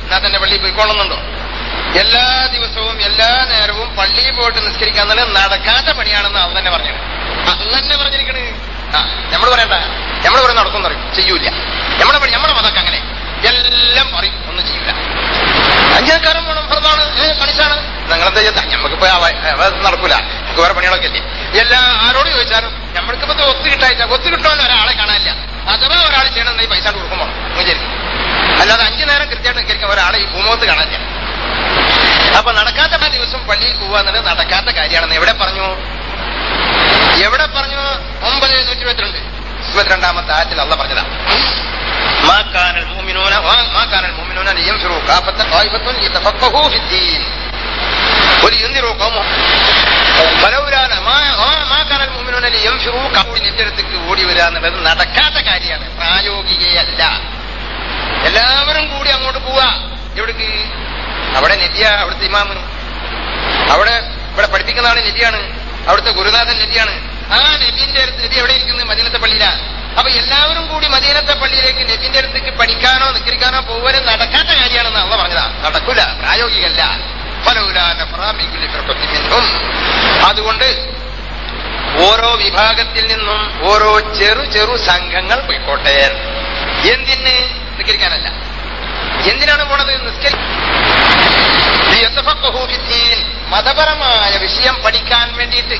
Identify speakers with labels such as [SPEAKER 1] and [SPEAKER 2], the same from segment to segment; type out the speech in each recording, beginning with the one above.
[SPEAKER 1] എന്നാ തന്നെ പള്ളിയിൽ പോയിക്കൊള്ളുന്നുണ്ടോ എല്ലാ ദിവസവും എല്ലാ നേരവും പള്ളിയിൽ പോയിട്ട് നിസ്കരിക്കുക എന്നുള്ളത് നടക്കാത്ത പണിയാണെന്ന് അത് തന്നെ പറഞ്ഞത് അത് തന്നെ പറഞ്ഞിരിക്കണ് ആ നമ്മൾ പറയണ്ട നമ്മൾ പറയും നടക്കും പറയും ചെയ്യൂല നമ്മളെ പണി നമ്മളെ മതമൊക്കെ അങ്ങനെ എല്ലാം പറയും ഒന്നും ചെയ്യൂല അഞ്ചേക്കാരം വേണം ഭർത്താവാണ് ഏ കണിച്ചാണ് നിങ്ങളെന്താ ചെയ്താ നമുക്കിപ്പോ അവ- അവ നടക്കൂല നമുക്ക് വേറെ പണികളൊക്കെ ഇല്ലേ എല്ലാ ആരോട് ചോദിച്ചാലും നമ്മൾക്കിപ്പോ ഇത് ഒത്തു കിട്ടായില്ല ഒത്തു കിട്ടുമല്ലോ ഒരാളെ കാണാനില്ല അഥവാ ഒരാൾ ചെയ്യണം ഈ പൈസ കൊടുക്കുമ്പോ വിചാരിക്കും അല്ലാതെ അഞ്ചു നേരം കൃത്യമായിട്ട് നിൽക്കുന്ന ഒരാളെ ഈ ഭൂമുഖത്ത് കാണാനില്ല അപ്പൊ നടക്കാത്ത പല ദിവസം പള്ളിയിൽ പോവുക എന്നുള്ളത് നടക്കാത്ത കാര്യമാണെന്ന് എവിടെ പറഞ്ഞു എവിടെ പറഞ്ഞു ഒമ്പത് നൂറ്റി ഇരുപത്തിരണ്ട് ഇരുപത്തിരണ്ടാമത്തെ ആയത്തിൽ അല്ല പറഞ്ഞതാ ما كان المؤمنون وما كان المؤمنون لينفروا كافة طائفة ليتفقهوا في الدين ولينذروا قومهم فلولا ما ما كان المؤمنون لينفروا കൂടി നെറ്റെടുത്തേക്ക് ഓടി വരിക എന്നുള്ളത് നടക്കാത്ത കാര്യമാണ് പ്രായോഗികയല്ല എല്ലാവരും കൂടി അങ്ങോട്ട് പോവാ എവിടേക്ക് അവിടെ നെറ്റിയ അവിടുത്തെ ഇമാമനും അവിടെ ഇവിടെ പഠിപ്പിക്കുന്ന ആള് നെറ്റിയാണ് അവിടുത്തെ ഗുരുനാഥൻ നെറ്റിയാണ് ആ നെറ്റിന്റെ അടുത്ത് നെറ്റി എവിടെ ഇരിക്കുന്നത് മദീനത്തെ പള്ളിയിലാണ് അപ്പൊ എല്ലാവരും കൂടി മദീനത്തെ പള്ളിയിലേക്ക് നെറ്റിന്റെ അടുത്തേക്ക് പഠിക്കാനോ നിസ്കരിക്കാനോ പോവലും നടക്കാത്ത കാര്യമാണെന്ന് അള്ള പറഞ്ഞതാ നടക്കൂല പ്രായോഗികല്ല ഫലൗലാ നഫറാ മിൻ കുല്ലി ഫിർഖത്തിൻ മിൻഹും. അതുകൊണ്ട് ഓരോ വിഭാഗത്തിൽ നിന്നും ഓരോ ചെറു ചെറു സംഘങ്ങൾ പോയിക്കോട്ടെ എന്തിന് നിസ്കരിക്കാനല്ല എന്തിനാണ് പോണത് നിസ്കരി ലിയതഫഖഹു ഫിദ്ദീൻ. മതപരമായ വിഷയം പഠിക്കാൻ വേണ്ടിയിട്ട്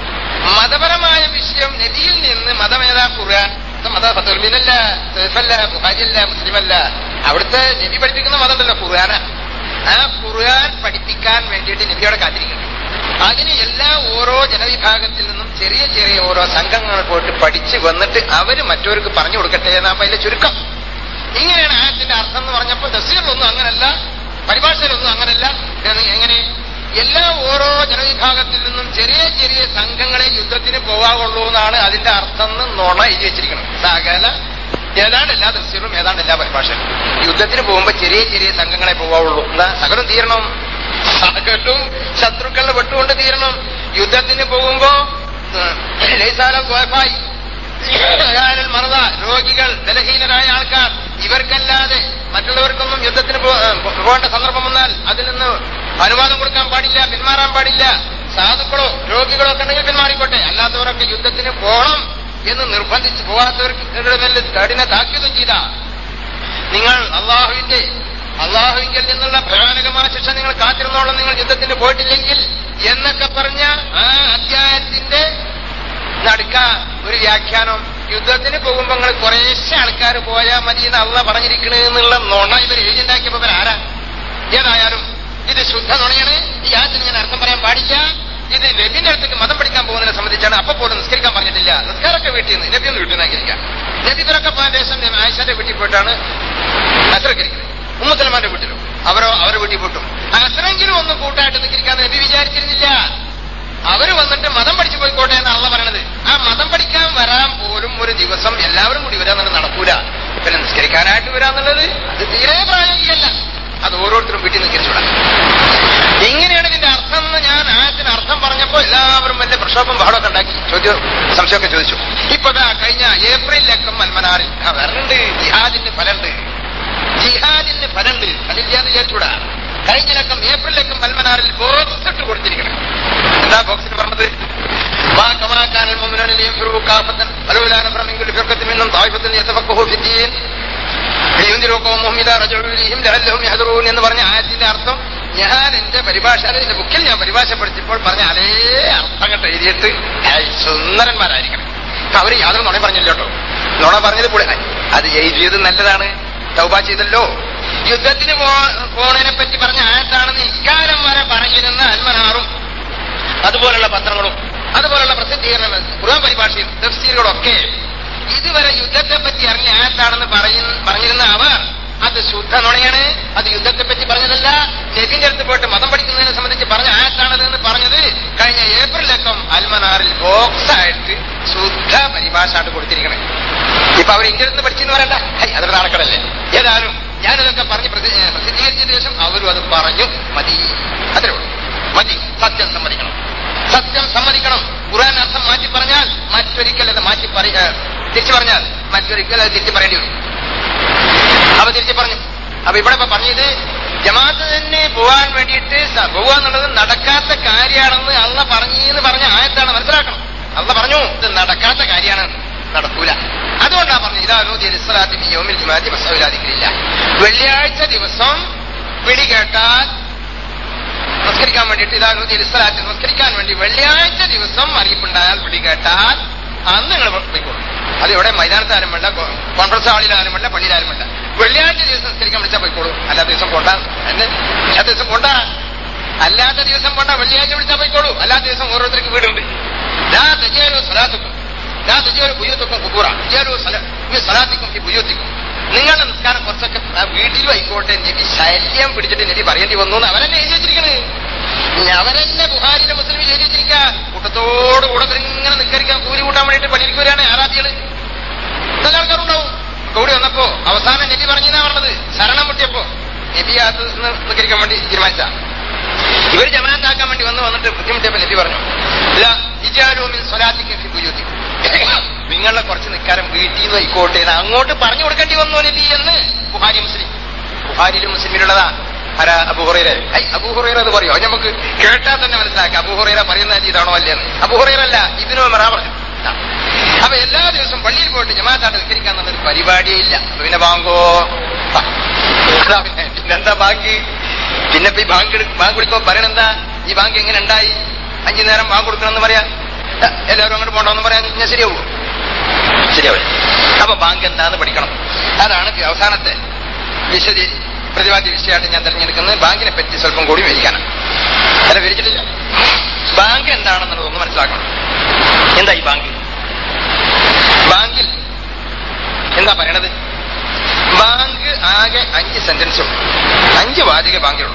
[SPEAKER 1] മതപരമായ വിഷയം നബിയിൽ നിന്ന് മതമേതാ ഖുർആൻ മത ഫത്തുൽമിനല്ല സൈഫല്ല ബുഹാരിയല്ല മുസ്ലിമല്ല അവിടുത്തെ നബി പഠിപ്പിക്കുന്ന മതമല്ല ഖുർആന ആ ഖുർആൻ പഠിപ്പിക്കാൻ വേണ്ടിയിട്ട് നബിയോടെ കാത്തിരിക്കുന്നു അതിന് എല്ലാ ഓരോ ജനവിഭാഗത്തിൽ നിന്നും ചെറിയ ചെറിയ ഓരോ സംഘങ്ങൾ പോയിട്ട് പഠിച്ച് വന്നിട്ട് അവര് മറ്റവർക്ക് പറഞ്ഞു കൊടുക്കട്ടെ എന്നാ അപ്പൊ അതിലെ ചുരുക്കം ഇങ്ങനെയാണ് ആയത്തിന്റെ അർത്ഥം എന്ന് പറഞ്ഞപ്പോൾ ദസ്യങ്ങളൊന്നും അങ്ങനല്ല പരിഭാഷയിലൊന്നും അങ്ങനല്ല എന്ന് എങ്ങനെ എല്ലാ ഓരോ ജനവിഭാഗത്തിൽ നിന്നും ചെറിയ ചെറിയ സംഘങ്ങളെ യുദ്ധത്തിന് പോകാവുള്ളൂ എന്നാണ് അതിന്റെ അർത്ഥം എന്ന് നുണ എഴുതി വെച്ചിരിക്കണം സകല ഏതാണ്ട് എല്ലാ ദൃശ്യങ്ങളും ഏതാണ്ട് എല്ലാ പരിഭാഷയും യുദ്ധത്തിന് പോകുമ്പോ ചെറിയ ചെറിയ സംഘങ്ങളെ പോകാവുള്ളൂ എന്താ സകലം തീരണം സകലും ശത്രുക്കളുടെ വെട്ടുകൊണ്ട് തീരണം യുദ്ധത്തിന് പോകുമ്പോ ലൈസാലം ഗോഫായി അയാളിൽ മറത രോഗികൾ ബലഹീനരായ ആൾക്കാർ ഇവർക്കല്ലാതെ മറ്റുള്ളവർക്കൊന്നും യുദ്ധത്തിന് പോ- ഏ, പോകേണ്ട സന്ദർഭം വന്നാൽ അതിൽ നിന്ന് അനുവാദം കൊടുക്കാൻ പാടില്ല പിന്മാറാൻ പാടില്ല സാധുക്കളോ രോഗികളോ ഒക്കെ ഉണ്ടെങ്കിൽ പിന്മാറിക്കോട്ടെ അല്ലാത്തവരൊക്കെ യുദ്ധത്തിന് പോകണം എന്ന് നിർബന്ധിച്ച് പോകാത്തവർക്ക് മേലെ കഠിന താക്കീതും ചെയ്ത നിങ്ങൾ അള്ളാഹുവിന്റെ അള്ളാഹുവിങ്കിൽ നിന്നുള്ള ഭയാനകമായ ശിക്ഷ നിങ്ങൾ കാത്തിരുന്നോളം നിങ്ങൾ യുദ്ധത്തിന് പോയിട്ടില്ലെങ്കിൽ എന്നൊക്കെ പറഞ്ഞ ആ അധ്യായത്തിന്റെ നടുക്ക ഒരു വ്യാഖ്യാനം യുദ്ധത്തിന് പോകുമ്പോ നിങ്ങൾ കുറേശ്ശെ ആൾക്കാർ പോയാൽ മതി എന്ന് അള്ള പറഞ്ഞിരിക്കണേ എന്നുള്ള നുണ ഇവർ എഴുതിണ്ടാക്കിയപ്പോ ഇവർ ആരാ ഏതായാലും ഇത് ശുദ്ധ നുണയാണ് ഈ ആയത്തിന് ഞാൻ അർത്ഥം പറയാൻ പാടില്ല ഇത് നബിന്റെ അടുത്തേക്ക് മതം പഠിക്കാൻ പോകുന്നതിനെ സംബന്ധിച്ചാണ് അപ്പൊ പോലും നിസ്കരിക്കാൻ പറഞ്ഞിട്ടില്ല നിസ്കാരമൊക്കെ വീട്ടിൽ നിന്ന് നബി ഒന്ന് വീട്ടിൽ നിന്നാക്കിയിരിക്കാം നബി ഇവരൊക്കെ പോയ ദേശം ആയിഷന്റെ വീട്ടിൽ പോയിട്ടാണ് അസറക്കരിക്കുന്നത് ഉമ്മസലമാന്റെ വീട്ടിലും അവരോ അവരുടെ വീട്ടിൽ പോയിട്ടും അസറെങ്കിലും ഒന്ന് കൂട്ടായിട്ട് നിസ്കരിക്കാന്ന് നബി വിചാരിച്ചിരുന്നില്ല അവര് വന്നിട്ട് മതം പഠിച്ചു പോയിക്കോട്ടെ എന്നാണ് അള്ള പറയണത് ആ മതം പഠിക്കാൻ വരാൻ പോലും ഒരു ദിവസം എല്ലാവരും കൂടി വരാന്നുള്ളത് നടക്കൂല പിന്നെ നിസ്കരിക്കാനായിട്ട് വരാന്നുള്ളത് അത് തീരെ പ്രായോഗികമല്ല അത് ഓരോരുത്തരും വീട്ടിൽ നിസ്കരിച്ചുവിടാം ഇങ്ങനെയാണ് ഇതിന്റെ അർത്ഥം എന്ന് ഞാൻ ആയത്തിന് അർത്ഥം പറഞ്ഞപ്പോ എല്ലാവരും വലിയ പ്രക്ഷോഭം ബഹളമൊക്കെ ഉണ്ടാക്കി ചോദ്യം സംശയമൊക്കെ ചോദിച്ചു ഇപ്പൊ ദാ കഴിഞ്ഞ ഏപ്രിലൊക്കെ മന്മനാറിൽ ആ വരണുണ്ട് ജിഹാദിന്റെ ഫലമുണ്ട് ജിഹാദിന്റെ ഫലമുണ്ട് അതില്ലാന്ന് വിചാരിച്ചൂടാ കഴിഞ്ഞ ലക്കം ഏപ്രിലൊക്കെ മൽമനാറിൽ ബോക്സ് ഇട്ട് കൊടുത്തിരിക്കണം എന്താ ബോക്സിന് പറഞ്ഞത് ما كما كان المؤمنون لينفروا كافة فلولا نفر من كل فرقة منهم طائفة يتفقهوا في الدين لينذروا قومهم إذا رجعوا إليهم لعلهم يحذرون എന്ന് പറഞ്ഞ ആയത്തിന്റെ അർത്ഥം ഞാൻ എന്റെ പരിഭാഷ എന്റെ ബുക്കിൽ ഞാൻ പരിഭാഷപ്പെടുത്തിയപ്പോൾ പറഞ്ഞ അതേ അർത്ഥം കണ്ട് എഴുതിയിട്ട് ഏയ് സുന്ദരന്മാരായിരിക്കണം അപ്പൊ അവര് യാതൊരു നുണ പറഞ്ഞില്ല കേട്ടോ നുണ പറഞ്ഞത് കൂടെ അത് എഴുതിയത് നല്ലതാണ് തൗബ ചെയ്തല്ലോ യുദ്ധത്തിന് പോ- പോണതിനെ പറ്റി പറഞ്ഞ ആയത്താണെന്ന് ഇക്കാലം വരെ പറഞ്ഞിരുന്ന അൽമനാറും അതുപോലുള്ള പത്രങ്ങളും അതുപോലുള്ള പ്രസിദ്ധീകരണങ്ങൾ ഖുർആൻ പരിഭാഷയും തഫ്സീലുകളും ഒക്കെ ഇതുവരെ യുദ്ധത്തെ പറ്റി അറിഞ്ഞ ആയത്താണെന്ന് പറയുന്ന പറഞ്ഞിരുന്ന അവർ അത് ശുദ്ധ നുണയാണ് അത് യുദ്ധത്തെ പറ്റി പറഞ്ഞതല്ല നെബിന്റെ അടുത്ത് പോയിട്ട് മതം പഠിക്കുന്നതിനെ സംബന്ധിച്ച് പറഞ്ഞ ആയത്താണത് എന്ന് പറഞ്ഞത് കഴിഞ്ഞ ഏപ്രിലക്കം അൽമനാറിൽ ബോക്സ് ആയിട്ട് ശുദ്ധ പരിഭാഷ ആയിട്ട് കൊടുത്തിരിക്കണേ ഇപ്പൊ അവർ ഇന്ത്യ അടുത്ത് പഠിച്ചെന്ന് പറയണ്ട ഹൈ, അതൊരു നടക്കടല്ലേ ഏതായാലും ഞാനിതൊക്കെ പറഞ്ഞ് പ്രസി- ഏ, പ്രസിദ്ധീകരിച്ചതിന് ശേഷം അവരും അത് പറഞ്ഞു മതി അത്രേ ഉള്ളൂ മതി സത്യം സമ്മതിക്കണം സത്യം സമ്മതിക്കണം ഖുർആൻ അർത്ഥം മാറ്റി പറഞ്ഞാൽ മറ്റൊരിക്കൽ അത് മാറ്റി പറയ ഏ, തിരിച്ചു പറഞ്ഞാൽ മറ്റൊരിക്കൽ അത് തിരിച്ചു പറയേണ്ടി വരും അവ തിരിച്ചു പറഞ്ഞു അപ്പൊ ഇവിടെ ഇപ്പൊ പറഞ്ഞത് ജമാഅത്ത് തന്നെ പോവാൻ വേണ്ടിയിട്ട് സ- പോവുക എന്നുള്ളത് നടക്കാത്ത കാര്യമാണെന്ന് അള്ള പറഞ്ഞെന്ന് പറഞ്ഞ ആയത്താണ് മനസ്സിലാക്കണം അള്ള പറഞ്ഞു ഇത് നടക്കാത്ത കാര്യമാണ് നടക്കൂല അതുകൊണ്ടാണ് പറഞ്ഞു ഇതാലോദ്യമാറ്റി മസവിലാതിക്കില്ല വെള്ളിയാഴ്ച ദിവസം വിളി കേട്ടാൽ നമസ്കരിക്കാൻ വേണ്ടിയിട്ട് ഇതാലോദ്യ ഇസ്ലാത്തിൽ നമസ്കരിക്കാൻ വേണ്ടി വെള്ളിയാഴ്ച ദിവസം അറിയിപ്പുണ്ടായാൽ വിളി കേട്ടാൽ അന്ന് നിങ്ങൾ പോയിക്കോളും അത് ഇവിടെ മൈതാനത്താരും വേണ്ട കോ- കോൺഫറൻസ് ഹാളിലാരും വേണ്ട പള്ളിയിലാരും വേണ്ട വെള്ളിയാഴ്ച ദിവസം നമസ്കരിക്കാൻ വിളിച്ചാൽ പോയിക്കോളൂ അല്ലാത്ത ദിവസം കൊണ്ട എന്നെ അല്ലാത്ത ദിവസം കൊണ്ട അല്ലാത്ത ദിവസം കൊണ്ട വെള്ളിയാഴ്ച വിളിച്ചാൽ പോയിക്കോളൂ അല്ലാത്ത ദിവസം ഓരോരുത്തർക്ക് വീടുണ്ട് ലാ തജിയലു സലാത്തുക്കും ലാ തജിയലു ബുയ്യത്തുക്കും കുബൂറ തജിയലു സല- ഈ സലാത്തിക്കും ഈ ബുയ്യത്തിക്കും നിങ്ങളുടെ നിസ്കാരം കുറച്ചൊക്കെ ആ വീട്ടിലും ആയിക്കോട്ടെ നബി ശല്യം പിടിച്ചിട്ട് നബി പറയേണ്ടി വന്നു എന്ന് അവരെന്നെ എഴുതി വെച്ചിരിക്കണ് അവരെന്നെ ബുഹാരിലെ മുസ്ലിം എഴുതി വെച്ചിരിക്ക കൂട്ടത്തോട് കൂടെ ഇങ്ങനെ നിസ്കരിക്കാൻ കൂലി കൂട്ടാൻ വേണ്ടിയിട്ട് പണിയിരിക്ക് വരികയാണ് ആരാധികള് നല്ല ആൾക്കാരുണ്ടാവും കൂടി വന്നപ്പോ അവസാനം നബി പറഞ്ഞാ പറഞ്ഞത് ശരണം മുട്ടിയപ്പോ നബി അത് നിസ്കരിക്കാൻ വേണ്ടി തീരുമാനിച്ച ഇവർ ജമാഅത്താക്കാൻ വേണ്ടി വന്ന് വന്നിട്ട് ബുദ്ധിമുട്ടിയപ്പോ നബി പറഞ്ഞു ഇല്ല ഇജാലൂമിൻ സ്വലാത്തിക്ക് ഫി ബുയൂത്തിക്കും. നിങ്ങളെ കുറച്ച് നിൽക്കാരം വീട്ടിൽ നിന്ന് ആയിക്കോട്ടെ എന്ന് അങ്ങോട്ട് പറഞ്ഞു കൊടുക്കേണ്ടി വന്നു നബി എന്ന് ബുഹാരി മുസ്ലിം ബുഹാരിയിലും മുസ്ലിമിലുള്ളതാ ആരാ അബൂഹുറൈറ ഐ അബൂഹുറൈറ അത് പറയോ അത് നമുക്ക് കേട്ടാൽ തന്നെ മനസ്സിലാക്കാം അബൂഹുറൈറ പറയുന്ന ഇതാണോ അല്ലേന്ന് അബൂഹുറൈറ അല്ല ഇതിനു മെറ പറഞ്ഞു ആ. അപ്പൊ എല്ലാ ദിവസവും പള്ളിയിൽ പോയിട്ട് ജമാഅത്താട്ട് നിസ്കരിക്കാൻ എന്നൊരു പരിപാടിയേ ഇല്ല അപ്പൊ പിന്നെ ബാങ്കോ ആ. അതാ പിന്നെ പിന്നെന്താ ബാങ്ക് പിന്നെ ഇപ്പൊ ഈ ബാങ്ക് എടു- ബാങ്ക് കൊടുക്കുമ്പോ പറയണെന്താ ഈ ബാങ്ക് എങ്ങനെ ഉണ്ടായി അഞ്ചു നേരം ബാങ്ക് കൊടുക്കണമെന്ന് പറയാ ആ, എല്ലാവരും അങ്ങോട്ട് പോകണമെന്ന് പറയാൻ ഞാൻ ശരിയാവൂ ശരിയാവില്ല അപ്പൊ ബാങ്ക് എന്താന്ന് പഠിക്കണം അതാണ് അവസാനത്തെ വിശദി പ്രതിപാദ്യ വിഷയമായിട്ട് ഞാൻ തിരഞ്ഞെടുക്കുന്നത് ബാങ്കിനെ പറ്റി സ്വല്പം കൂടി വിവരിക്കാനാണ് അല്ല വിവരിച്ചിട്ടില്ല ബാങ്ക് എന്താണെന്നുള്ളതൊന്ന് മനസ്സിലാക്കണം എന്താ ഈ ബാങ്ക് ബാങ്കിൽ എന്താ പറയണത് ബാങ്ക് ആകെ അഞ്ച് സെന്റൻസും അഞ്ച് വാചക ബാങ്കിലുള്ളൂ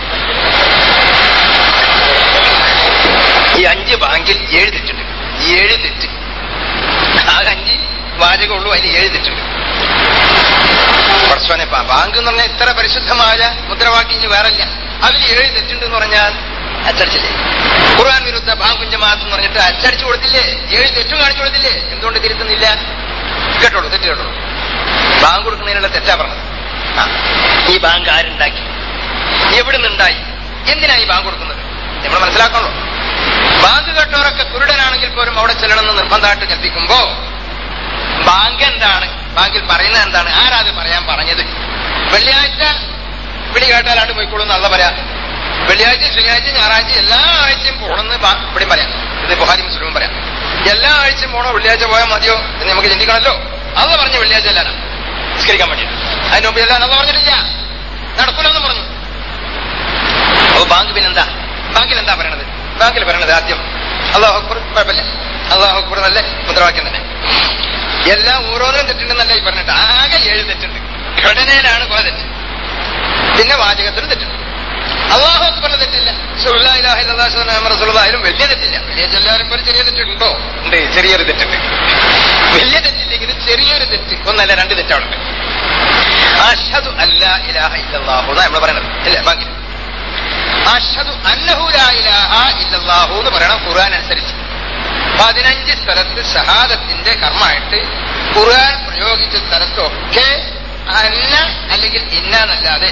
[SPEAKER 1] ഈ അഞ്ച് ബാങ്കിൽ ഏഴ് തെറ്റുണ്ട് ഏഴ് തെറ്റ് ആകെ അഞ്ച് വാചകമുള്ളൂ അതിൽ ഏഴ് തെറ്റുണ്ട് പടച്ചോനെ ബാ- ബാങ്ക് എന്ന് പറഞ്ഞാൽ ഇത്ര പരിശുദ്ധമായ മുദ്രാവാക്യം ഇനി വേറല്ല അതിൽ ഏഴ് തെറ്റുണ്ട് എന്ന് പറഞ്ഞാൽ അച്ചടിച്ചില്ലേ ഖുർആൻ വിരുദ്ധ ബാങ്കും ജമാഅത്ത് എന്ന് പറഞ്ഞിട്ട് അച്ചടിച്ചു കൊടുത്തില്ലേ ഏഴ് തെറ്റും കാണിച്ചു കൊടുത്തില്ലേ എന്തുകൊണ്ട് തിരുത്തുന്നില്ല കേട്ടോളൂ തെറ്റ് കേട്ടോളൂ ബാങ്ക് കൊടുക്കുന്നതിനുള്ള തെറ്റാ പറഞ്ഞത് ആ ഈ ബാങ്ക് ആരുണ്ടാക്കി എവിടെ നിന്നുണ്ടായി എന്തിനാ ഈ ബാങ്ക് കൊടുക്കുന്നത് നമ്മൾ മനസ്സിലാക്കണല്ലോ ബാങ്ക് കേട്ടവരൊക്കെ കുരുടനാണെങ്കിൽ പോലും അവിടെ ചെല്ലണമെന്ന് നിർബന്ധമായിട്ട് കൽപ്പിക്കുമ്പോ ബാങ്ക് എന്താണ് ബാങ്കിൽ പറയുന്നത് എന്താണ് ആരാത് പറയാൻ പറഞ്ഞത് വെള്ളിയാഴ്ച വിളി കേട്ടാലാണ്ട് പോയിക്കോളൂ എന്നുള്ള പറയാ വെള്ളിയാഴ്ച ശനിയാഴ്ച ഞായറാഴ്ച എല്ലാ ആഴ്ചയും പോകണമെന്ന് ബാ- ഇവിടെയും പറയാം ഇത് ബുഹാരി മുസ്ലിമും പറയാം എല്ലാ ആഴ്ചയും പോണോ വെള്ളിയാഴ്ച പോയാൽ മതിയോ എന്ന് നമുക്ക് ചിന്തിക്കണമല്ലോ അത് പറഞ്ഞ വെള്ളിയാഴ്ച എല്ലാവരും നിസ്കരിക്കാൻ വേണ്ടിയിട്ട് അതിന് മുമ്പ് എല്ലാം അന്ന് പറഞ്ഞിട്ടില്ല നടക്കൂലെന്ന് പറഞ്ഞു അപ്പൊ ബാങ്ക് പിന്നെന്താ ബാങ്കിൽ എന്താ പറയണത് ബാങ്കിൽ പറയണത് ആദ്യം അള്ളാഹു അക്ബർ കുഴപ്പമില്ല അള്ളാഹു അക്ബർ നല്ല മുദ്രാവാക്യം തന്നെ എല്ലാം ഓരോന്നിനും തെറ്റുണ്ടെന്നല്ല ഈ പറഞ്ഞിട്ട് ആകെ ഏഴ് തെറ്റുണ്ട് ഘടനയിലാണ് കുറെ തെറ്റ് പിന്നെ വാചകത്തിനും തെറ്റുണ്ട് അള്ളാഹു അക്ബറിന് തെറ്റില്ല റസൂലുള്ളാഹിലും വലിയ തെറ്റില്ല വലിയ എല്ലാവരും ഒരു ചെറിയ തെറ്റുണ്ടോ ഉണ്ട് ചെറിയൊരു തെറ്റുണ്ട് വലിയ തെറ്റില്ലെങ്കിലും ചെറിയൊരു തെറ്റ് ഒന്നല്ല രണ്ട് തെറ്റവിടെ അഷദു അല്ലാ ഇലാഹ ഇല്ലല്ലാഹു എന്നാ നമ്മൾ പറയണത് അല്ലേ ബാക്കി അഷദു അന്നഹു ലാ ഇലാഹ ഇല്ലല്ലാഹു എന്ന് പറയണം ഖുർആൻ അനുസരിച്ച് പതിനഞ്ച് സ്ഥലത്ത് ഷഹാദത്തിന്റെ കർമ്മമായിട്ട് ഖുർആൻ പ്രയോഗിച്ച സ്ഥലത്തൊക്കെ അന്ന അല്ലെങ്കിൽ ഇന്ന എന്നല്ലാതെ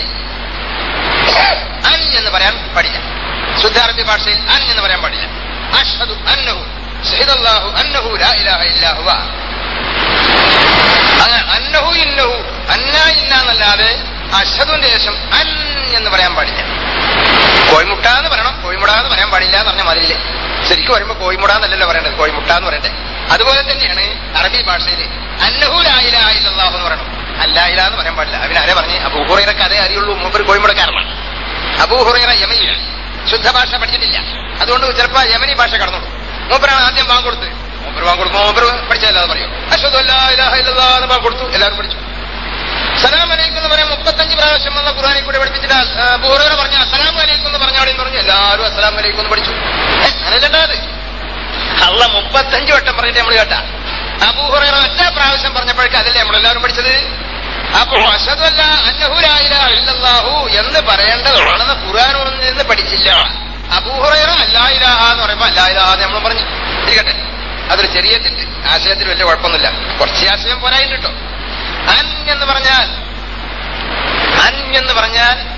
[SPEAKER 1] അൻ എന്ന് പറയാൻ പാടില്ല ശുദ്ധ അറബി ഭാഷയിൽ അൻ എന്ന് പറയാൻ പാടില്ല അഷ്ഹദു അന്നഹു ഷഹിദല്ലാഹു അന്നഹു ലാ ഇലാഹ ഇല്ലാഹുവ അങ്ങനെ അന്നഹു ഇന്നഹു അന്ന ഇന്ന എന്നല്ലാതെ അഷദുവിന്റെ ശേഷം അൻ എന്ന് പറയാൻ പാടില്ല കോഴിമുട്ട എന്ന് പറയണം കോഴിമുട എന്ന് പറയാൻ പാടില്ല എന്ന് പറഞ്ഞ മാതിരിയില്ലേ ശരിക്കും വരുമ്പോ കോഴിമുട എന്നല്ലല്ലോ പറയേണ്ടത് കോഴിമുട്ട എന്ന് പറയട്ടെ അതുപോലെ തന്നെയാണ് അറബി ഭാഷയിൽ അന്നഹു ലായിലാ ഇല്ലല്ലാഹു എന്ന് പറയണം അല്ലായില എന്ന് പറയാൻ പാടില്ല അവൻ ആരെ പറഞ്ഞ് അബൂഹുറൈറക്ക് അതേ അറിയുള്ളൂ മൂപ്പർ കോഴിമുടക്കാരനാണ് അബൂഹുറൈറ യമനിയാണ് ശുദ്ധ ഭാഷ പഠിച്ചിട്ടില്ല അതുകൊണ്ട് ചിലപ്പോ യമനി ഭാഷ കടന്നുള്ളൂ മൂപ്പരാണ് ആദ്യം ബാങ്ക് കൊടുത്തത് മൂപ്പർ ബാങ്ക് കൊടുക്കുമ്പോൾ മൂപ്പർ പഠിച്ചതല്ലാതെ പറയും അശ്വതു അല്ലാ ഇലാഹ ഇല്ലല്ലാഹ് എന്ന് ബാങ്ക് കൊടുത്തു എല്ലാവരും പഠിച്ചു സലാം അലൈക്കും എന്ന് പറയാൻ മുപ്പത്തഞ്ച് പ്രാവശ്യം വന്ന ഖുറാനിൽ കൂടെ പഠിപ്പിച്ചിട്ട് ബൂഹുറ പറഞ്ഞ അസലാം അലൈക്കും എന്ന് പറഞ്ഞ അവിടെ പറഞ്ഞു എല്ലാവരും അസലാം അലൈക്കും എന്ന് പഠിച്ചു ഏ, അങ്ങനെ കേട്ടത് അള്ള മുപ്പത്തഞ്ച് വട്ടം പറഞ്ഞിട്ട് നമ്മൾ കേട്ട അബൂഹുറ ഒറ്റ പ്രാവശ്യം പറഞ്ഞപ്പോഴേക്ക് അതല്ലേ നമ്മളെല്ലാവരും പഠിച്ചത് അപ്പൊ അഷദല്ല അന്നഹുരായില്ല ഇല്ലല്ലാഹു എന്ന് പറയേണ്ടതാണെന്ന് ഖുറാനൊന്നും നിന്ന് പഠിച്ചില്ല അബൂഹുറൈറ അല്ലായിലാഹ എന്ന് പറയുമ്പോ അല്ലായിലാഹ എന്ന് നമ്മൾ പറഞ്ഞു ഇരിക്കട്ടെ അതൊരു ചെറിയ തെറ്റ് ആശയത്തിൽ വലിയ കുഴപ്പമൊന്നുമില്ല കുറച്ച് ആശയം പോരായിട്ട് കേട്ടോ അൻ എന്ന് പറഞ്ഞാൽ അൻ എന്ന് പറഞ്ഞാൽ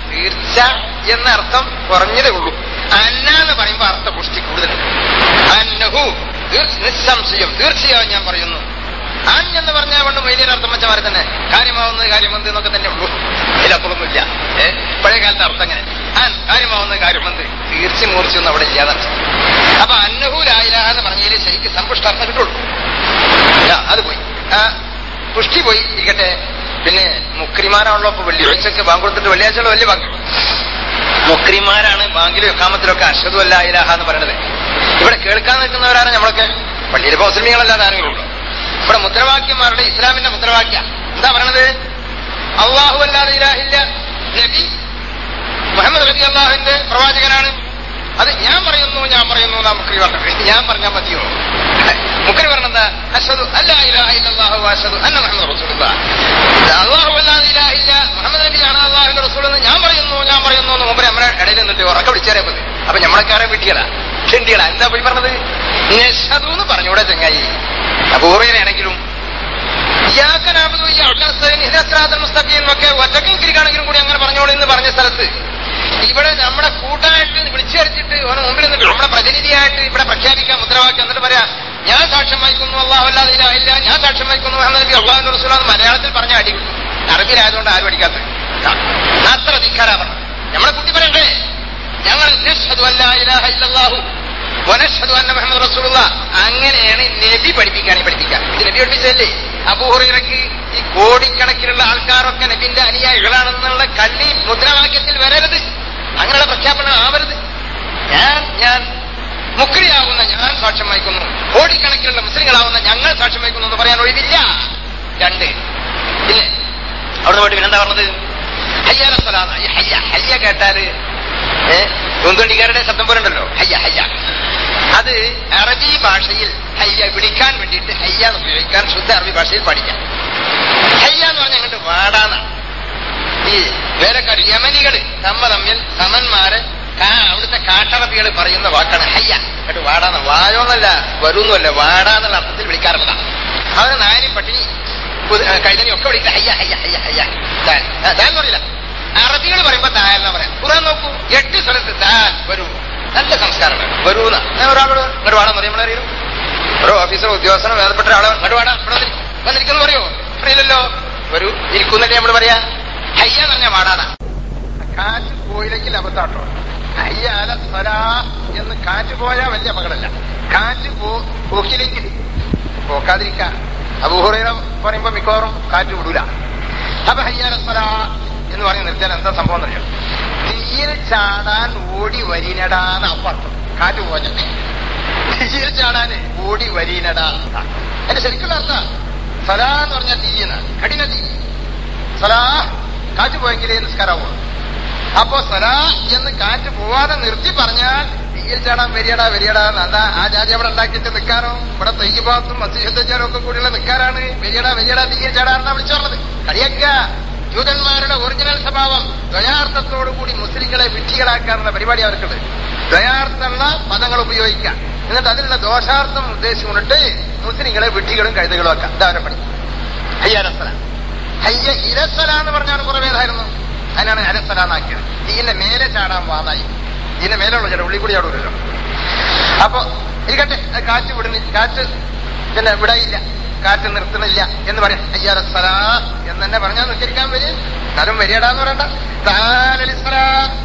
[SPEAKER 1] തീർച്ച എന്ന അർത്ഥം കുറഞ്ഞതേ ഉള്ളൂ അന്ന എന്ന് പറയുമ്പോൾ അർത്ഥ പുഷ്ടി കൂടുതലുണ്ട് അന്നഹു തീർ- നിസ്സംശയം തീർച്ചയായും ഞാൻ പറയുന്നു അൻ എന്ന് പറഞ്ഞാൽ കൊണ്ട് വലിയ അർത്ഥം വെച്ചമാരെ തന്നെ കാര്യമാവുന്നത് കാര്യമെന്ത് എന്നൊക്കെ തന്നെ ഉള്ളൂ ഇതിലപ്പുറമൊന്നുമില്ല ഏ പഴയ കാലത്തെ അർത്ഥം അങ്ങനെ അൻ കാര്യമാവുന്നത് കാര്യമെന്ത് തീർച്ച മൂർച്ചയൊന്നും അവിടെ ഇല്ലാതാണ് അപ്പൊ അന്നഹു ലായില എന്ന് പറഞ്ഞതിൽ ശരിക്ക് സമ്പുഷ്ടാർത്ഥം കിട്ടുള്ളൂ ഇല്ല, അത് പോയി ആ, പുഷ്ടി പോയി ഇരിക്കട്ടെ പിന്നെ മുക്രിമാരാണല്ലോ ഇപ്പൊ വെള്ളിയാഴ്ചക്ക് ബാങ്ക് കൊടുത്തിട്ട് വെള്ളിയാഴ്ചയുള്ള വലിയ ബാങ്ക് മുക്രിമാരാണ് ബാങ്കിലും എക്കാമത്തിലൊക്കെ അഷദു അല്ല ഇലാഹ എന്ന് പറയണത് ഇവിടെ കേൾക്കാൻ നിൽക്കുന്നവരാണ് നമ്മളൊക്കെ പള്ളിയിലിപ്പോ മുസ്ലിമീങ്ങളല്ലാതെ ആരെങ്കിലും ഉള്ളൂ ഇവിടെ മുദ്രാവാക്യന്മാരുടെ ഇസ്ലാമിന്റെ മുദ്രാവാക്യ എന്താ പറയണത് അള്ളാഹു അല്ലാതെ ഇലാഹില്ല നബി മുഹമ്മദ് നബി അള്ളാഹുവിന്റെ പ്രവാചകനാണ് അത് ഞാൻ പറയുന്നു ഞാൻ പറയുന്നു നാം മുക്രി പറഞ്ഞത് ഞാൻ പറഞ്ഞാൽ മതിയോ മുക്രി പറഞ്ഞത് അഷദു അല്ല ഇലാഹ ഇല്ലല്ലാഹു അഷദു അന്ന മുഹമ്മദ് റസൂലുള്ളാഹ് അള്ളാഹു അല്ലാതെ ഇലാഹില്ല മുഹമ്മദ് നബിയാണ് അള്ളാഹുവിന്റെ റസൂൽ എന്ന് ഞാൻ പറയുന്നു ഞാൻ പറയുന്നു എന്ന് മുമ്പ് നമ്മുടെ ഇടയിൽ നിന്നിട്ട് ഉറക്കെ വിളിച്ചേരെ മതി അപ്പൊ നമ്മളെക്കാരെ വിട്ടിയതാ ക്ഷണ്ടികളാ എന്താ പോയി പറഞ്ഞത് നഷദു എന്ന് പറഞ്ഞൂടെ ചങ്ങായി അപൂർവനാണെങ്കിലും ഇയാക്കനാബുദു മുസ്തഖീം ഒക്കെ ഒറ്റക്കിരിക്കാണെങ്കിലും കൂടി അങ്ങനെ പറഞ്ഞോളൂ എന്ന് പറഞ്ഞ സ്ഥലത്ത് ഇവിടെ നമ്മുടെ കൂട്ടായിട്ട് വിളിച്ചു ചേർത്തിട്ട് അവന് മുമ്പിൽ നിന്നിട്ട് നമ്മുടെ പ്രതിനിധിയായിട്ട് ഇവിടെ പ്രഖ്യാപിക്കാൻ മുദ്രാവാക്യം എന്നിട്ട് പറയാ ഞാൻ സാക്ഷ്യം വഹിക്കുന്നു അള്ളാഹു അല്ലാതെ ഇല്ല ഞാൻ സാക്ഷ്യം വഹിക്കുന്നു മുഹമ്മദ് നബി അള്ളാഹു റസൂലാന്ന് മലയാളത്തിൽ പറഞ്ഞ അടി കിട്ടും അറബിയിലായതുകൊണ്ട് ആരും അടിക്കാത്തത് അത്ര ധിക്കാരാ പറഞ്ഞു നമ്മളെ കുട്ടി പറയണ്ടേ ഞങ്ങൾ നഷ്ഹദു അല്ലാ ഇലാഹ ഇല്ലല്ലാഹു വനഷ്ഹദു അന്ന മുഹമ്മദ് റസൂലുള്ള അങ്ങനെയാണ് നബി പഠിപ്പിക്കുകയാണ് പഠിപ്പിക്കുക ഇത് നബി പഠിപ്പിച്ചതല്ലേ അബൂഹുറയ്ക്ക് ഈ കോടിക്കണക്കിനുള്ള ആൾക്കാരൊക്കെ നബിന്റെ അനുയായികളാണെന്നുള്ള കള്ളി മുദ്രാവാക്യത്തിൽ വരരുത് അങ്ങനെയുള്ള പ്രഖ്യാപനം ആവരുത് ഞാൻ ഞാൻ മുക്രിയാവുന്ന ഞാൻ സാക്ഷ്യം വഹിക്കുന്നു കോടിക്കണക്കിനുള്ള മുസ്ലിങ്ങളാവുന്ന ഞങ്ങൾ സാക്ഷ്യം വഹിക്കുന്നു എന്ന് പറയാൻ ഒഴിവില്ല രണ്ട് ഇല്ലേ അവിടെ പോയിട്ട് പിന്നെന്താ പറഞ്ഞത് ഹയ്യാല സ്വലാന്ന് ഈ ഹയ്യ ഹയ്യ കേട്ടാല് ഏഹ് പൂന്തോണ്ടിക്കാരുടെ ശബ്ദം പോലെ ഉണ്ടല്ലോ ഹയ്യ ഹയ്യ അത് അറബി ഭാഷയിൽ ഹയ്യ വിളിക്കാൻ വേണ്ടിയിട്ട് ഹയ്യ എന്ന് ഉപയോഗിക്കാൻ ശുദ്ധ അറബി ഭാഷയിൽ പഠിക്കാം ഹയ്യ എന്ന് പറഞ്ഞാൽ അങ്ങോട്ട് വാടാന്നാണ് ഈ വേലക്കാർ യമനികൾ തമ്മ തമ്മിൽ സമന്മാര് കാ- അവിടുത്തെ കാട്ടറബികൾ പറയുന്ന വാക്കാണ് ഹയ്യ എന്നിട്ട് വാടാന്ന് വായോന്നല്ല വരുന്നല്ല വാടാന്നുള്ള അർത്ഥത്തിൽ വിളിക്കാറുള്ളതാണ് അവരെ നായരും പട്ടിണി കൈതനി ഒക്കെ വിളിക്കുക ഹയ്യ ഹയ്യ ഹയ്യ ഹയ്യ താൻ ആ, താൻ എന്ന് പറയില്ല അറബികൾ പറയുമ്പോ താൻ എന്നാ പറയാം ഖുറാൻ നോക്കൂ എട്ട് സ്ഥലത്ത് താൻ വരൂ നല്ല സംസ്കാരമാണ് വരൂന്ന ഞാൻ ഒരാളോട് ഇങ്ങോട്ട് വാടാന്ന് പറയും നമ്മളറിയോ ഓരോ ഓഫീസറോ ഉദ്യോഗസ്ഥനോ വേദപ്പെട്ട ആളെ ഇങ്ങോട്ട് വാടാ ഇവിടെ വന്നിരി- വന്നിരിക്കുന്നു പറയോ അറിയില്ലല്ലോ വരൂ ഇരിക്കുന്നില്ലേ നമ്മൾ പറയാ ഹയ്യ എന്ന് പറഞ്ഞാൽ വാടാന്നാ കാറ്റ് പോയില്ലെങ്കിൽ അബദ്ധാട്ടോ അയ്യാല സ്വരാ എന്ന് കാറ്റ് പോയാൽ വലിയ അപകടമല്ല കാറ്റ് പോ പോക്കില്ലെങ്കിൽ പോക്കാതിരിക്കാൻ അബൂഹുറൈറ പറയുമ്പോ മിക്കവാറും കാറ്റ് വിടൂല അപ്പൊ ഹയ്യാല സ്വരാ എന്ന് പറഞ്ഞ് നിർത്തിയാൽ എന്താ സംഭവം എന്നറിയാം തീയിൽ ചാടാൻ ഓടി വരിനടാന്ന് അപ്പർത്ഥം കാറ്റ് പോഞ്ഞ തീയിൽ ചാടാന് ഓടി വരീനടാ എന്റെ ശരിക്കുള്ള അർത്ഥം സലാ എന്ന് പറഞ്ഞാൽ തീയെന്ന് കഠിന തീ സലാ കാറ്റ് പോയെങ്കിലേ നിസ്കാരാവുള്ളൂ അപ്പോ സലാ എന്ന് കാറ്റ് പോവാതെ നിർത്തി പറഞ്ഞാൽ തീയിൽ ചാടാൻ വരിയടാ വരിയടാ അതാ ആ ജാതി അവിടെ ഉണ്ടാക്കിയിട്ട് നിൽക്കാറോ ഇവിടെ തയ്യഭാഗത്തും മത്സ്യശുദ്ധിച്ചാലും ഒക്കെ കൂടിയുള്ള നിൽക്കാറാണ് വരിയടാ വരിയടാ തീയിൽ ചാടാന്നാ വിളിച്ചു പറഞ്ഞത് കളിയക്ക ജൂതന്മാരുടെ ഒറിജിനൽ സ്വഭാവം ദ്വയാർത്ഥത്തോടുകൂടി മുസ്ലിങ്ങളെ വിഡ്ഢികളാക്കാനുള്ള പരിപാടി അവർക്കുണ്ട് ദ്വയാർത്ഥമുള്ള പദങ്ങൾ ഉപയോഗിക്കാം എന്നിട്ട് അതിലുള്ള ദോഷാർത്ഥം ഉദ്ദേശിച്ചുകൊണ്ടിട്ട് മുസ്ലിങ്ങളെ വിഡ്ഢികളും കഴുതകളും ആക്കാം ഇതാവരെ പണി ഹയ്യാരസല ഹയ്യ ഇരസല എന്ന് പറഞ്ഞാണ് കുറെ പേരായിരുന്നു അതിനാണ് അരസല എന്നാക്കിയത് ഇതിന്റെ മേലെ ചാടാൻ വാന്നായി ഇതിന്റെ മേലുള്ള ചേട്ടാ ഉള്ളി കൂടി ചാടൂലല്ലോ അപ്പൊ ഇരിക്കട്ടെ അത് കാറ്റ് വിടുന്നില്ല കാറ്റ് പിന്നെ വിടയില്ല കാറ്റ് നിർത്തുന്നില്ല എന്ന് പറയും അയ്യാറസല എന്ന് തന്നെ പറഞ്ഞാൽ നിസ്കരിക്കാൻ വരും എന്നാലും വരിയടാന്ന് പറയണ്ട താലലിസ്സലാ,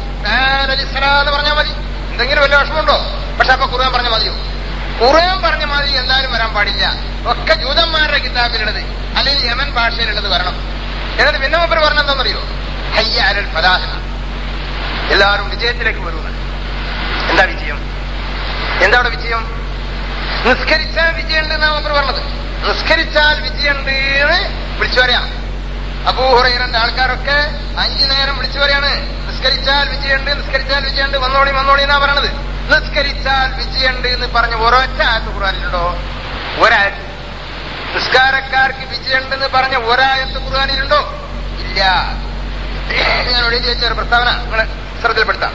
[SPEAKER 1] താലലിസ്സലാ എന്ന് പറഞ്ഞാൽ മതി എന്തെങ്കിലും വല്ല വിഷമമുണ്ടോ പക്ഷെ അപ്പൊ ഖുർആൻ പറഞ്ഞ മതിയോ ഖുർആൻ പറഞ്ഞ മാതിരി എന്തായാലും വരാൻ പാടില്ല ഒക്കെ ജൂതന്മാരുടെ കിതാബിലുള്ളത് അല്ലെങ്കിൽ യമൻ ഭാഷയിലുള്ളത് വരണം എന്നിട്ട് പിന്നെ മൂപ്പർ പറഞ്ഞ എന്താണെന്നറിയോ ഹയ്യ അലൽ ഫലാഹ എല്ലാവരും വിജയത്തിലേക്ക് വരുന്നത് എന്താ വിജയം എന്താ അവിടെ വിജയം നിസ്കരിച്ചാൽ വിജയമുണ്ട് എന്നാ മൂപ്പർ പറഞ്ഞത് നിസ്കരിച്ചാൽ വിജയമുണ്ട് എന്ന് വിളിച്ചു പറയാം അബൂഹുറൈറന്റെ ആൾക്കാരൊക്കെ അഞ്ചു നേരം വിളിച്ചു പറയാണ് നിസ്കരിച്ചാൽ വിജയമുണ്ട് നിസ്കരിച്ചാൽ വിജയമുണ്ട് വന്നോളി വന്നോളി എന്നാ പറയണത് നിസ്കരിച്ചാൽ വിജയമുണ്ട് എന്ന് പറഞ്ഞ ഒരൊറ്റ ആയത്ത് ഖുർആാനിലുണ്ടോ ഒരായത്ത് നിസ്കാരക്കാർക്ക് വിജയമുണ്ടെന്ന് പറഞ്ഞ ഒരായത്ത് ഖുർആാനിലുണ്ടോ ഇല്ല ഞാൻ ഒഴിച്ചു വെച്ച ഒരു പ്രസ്താവന നിങ്ങളെ ശ്രദ്ധയിൽപ്പെടുത്താം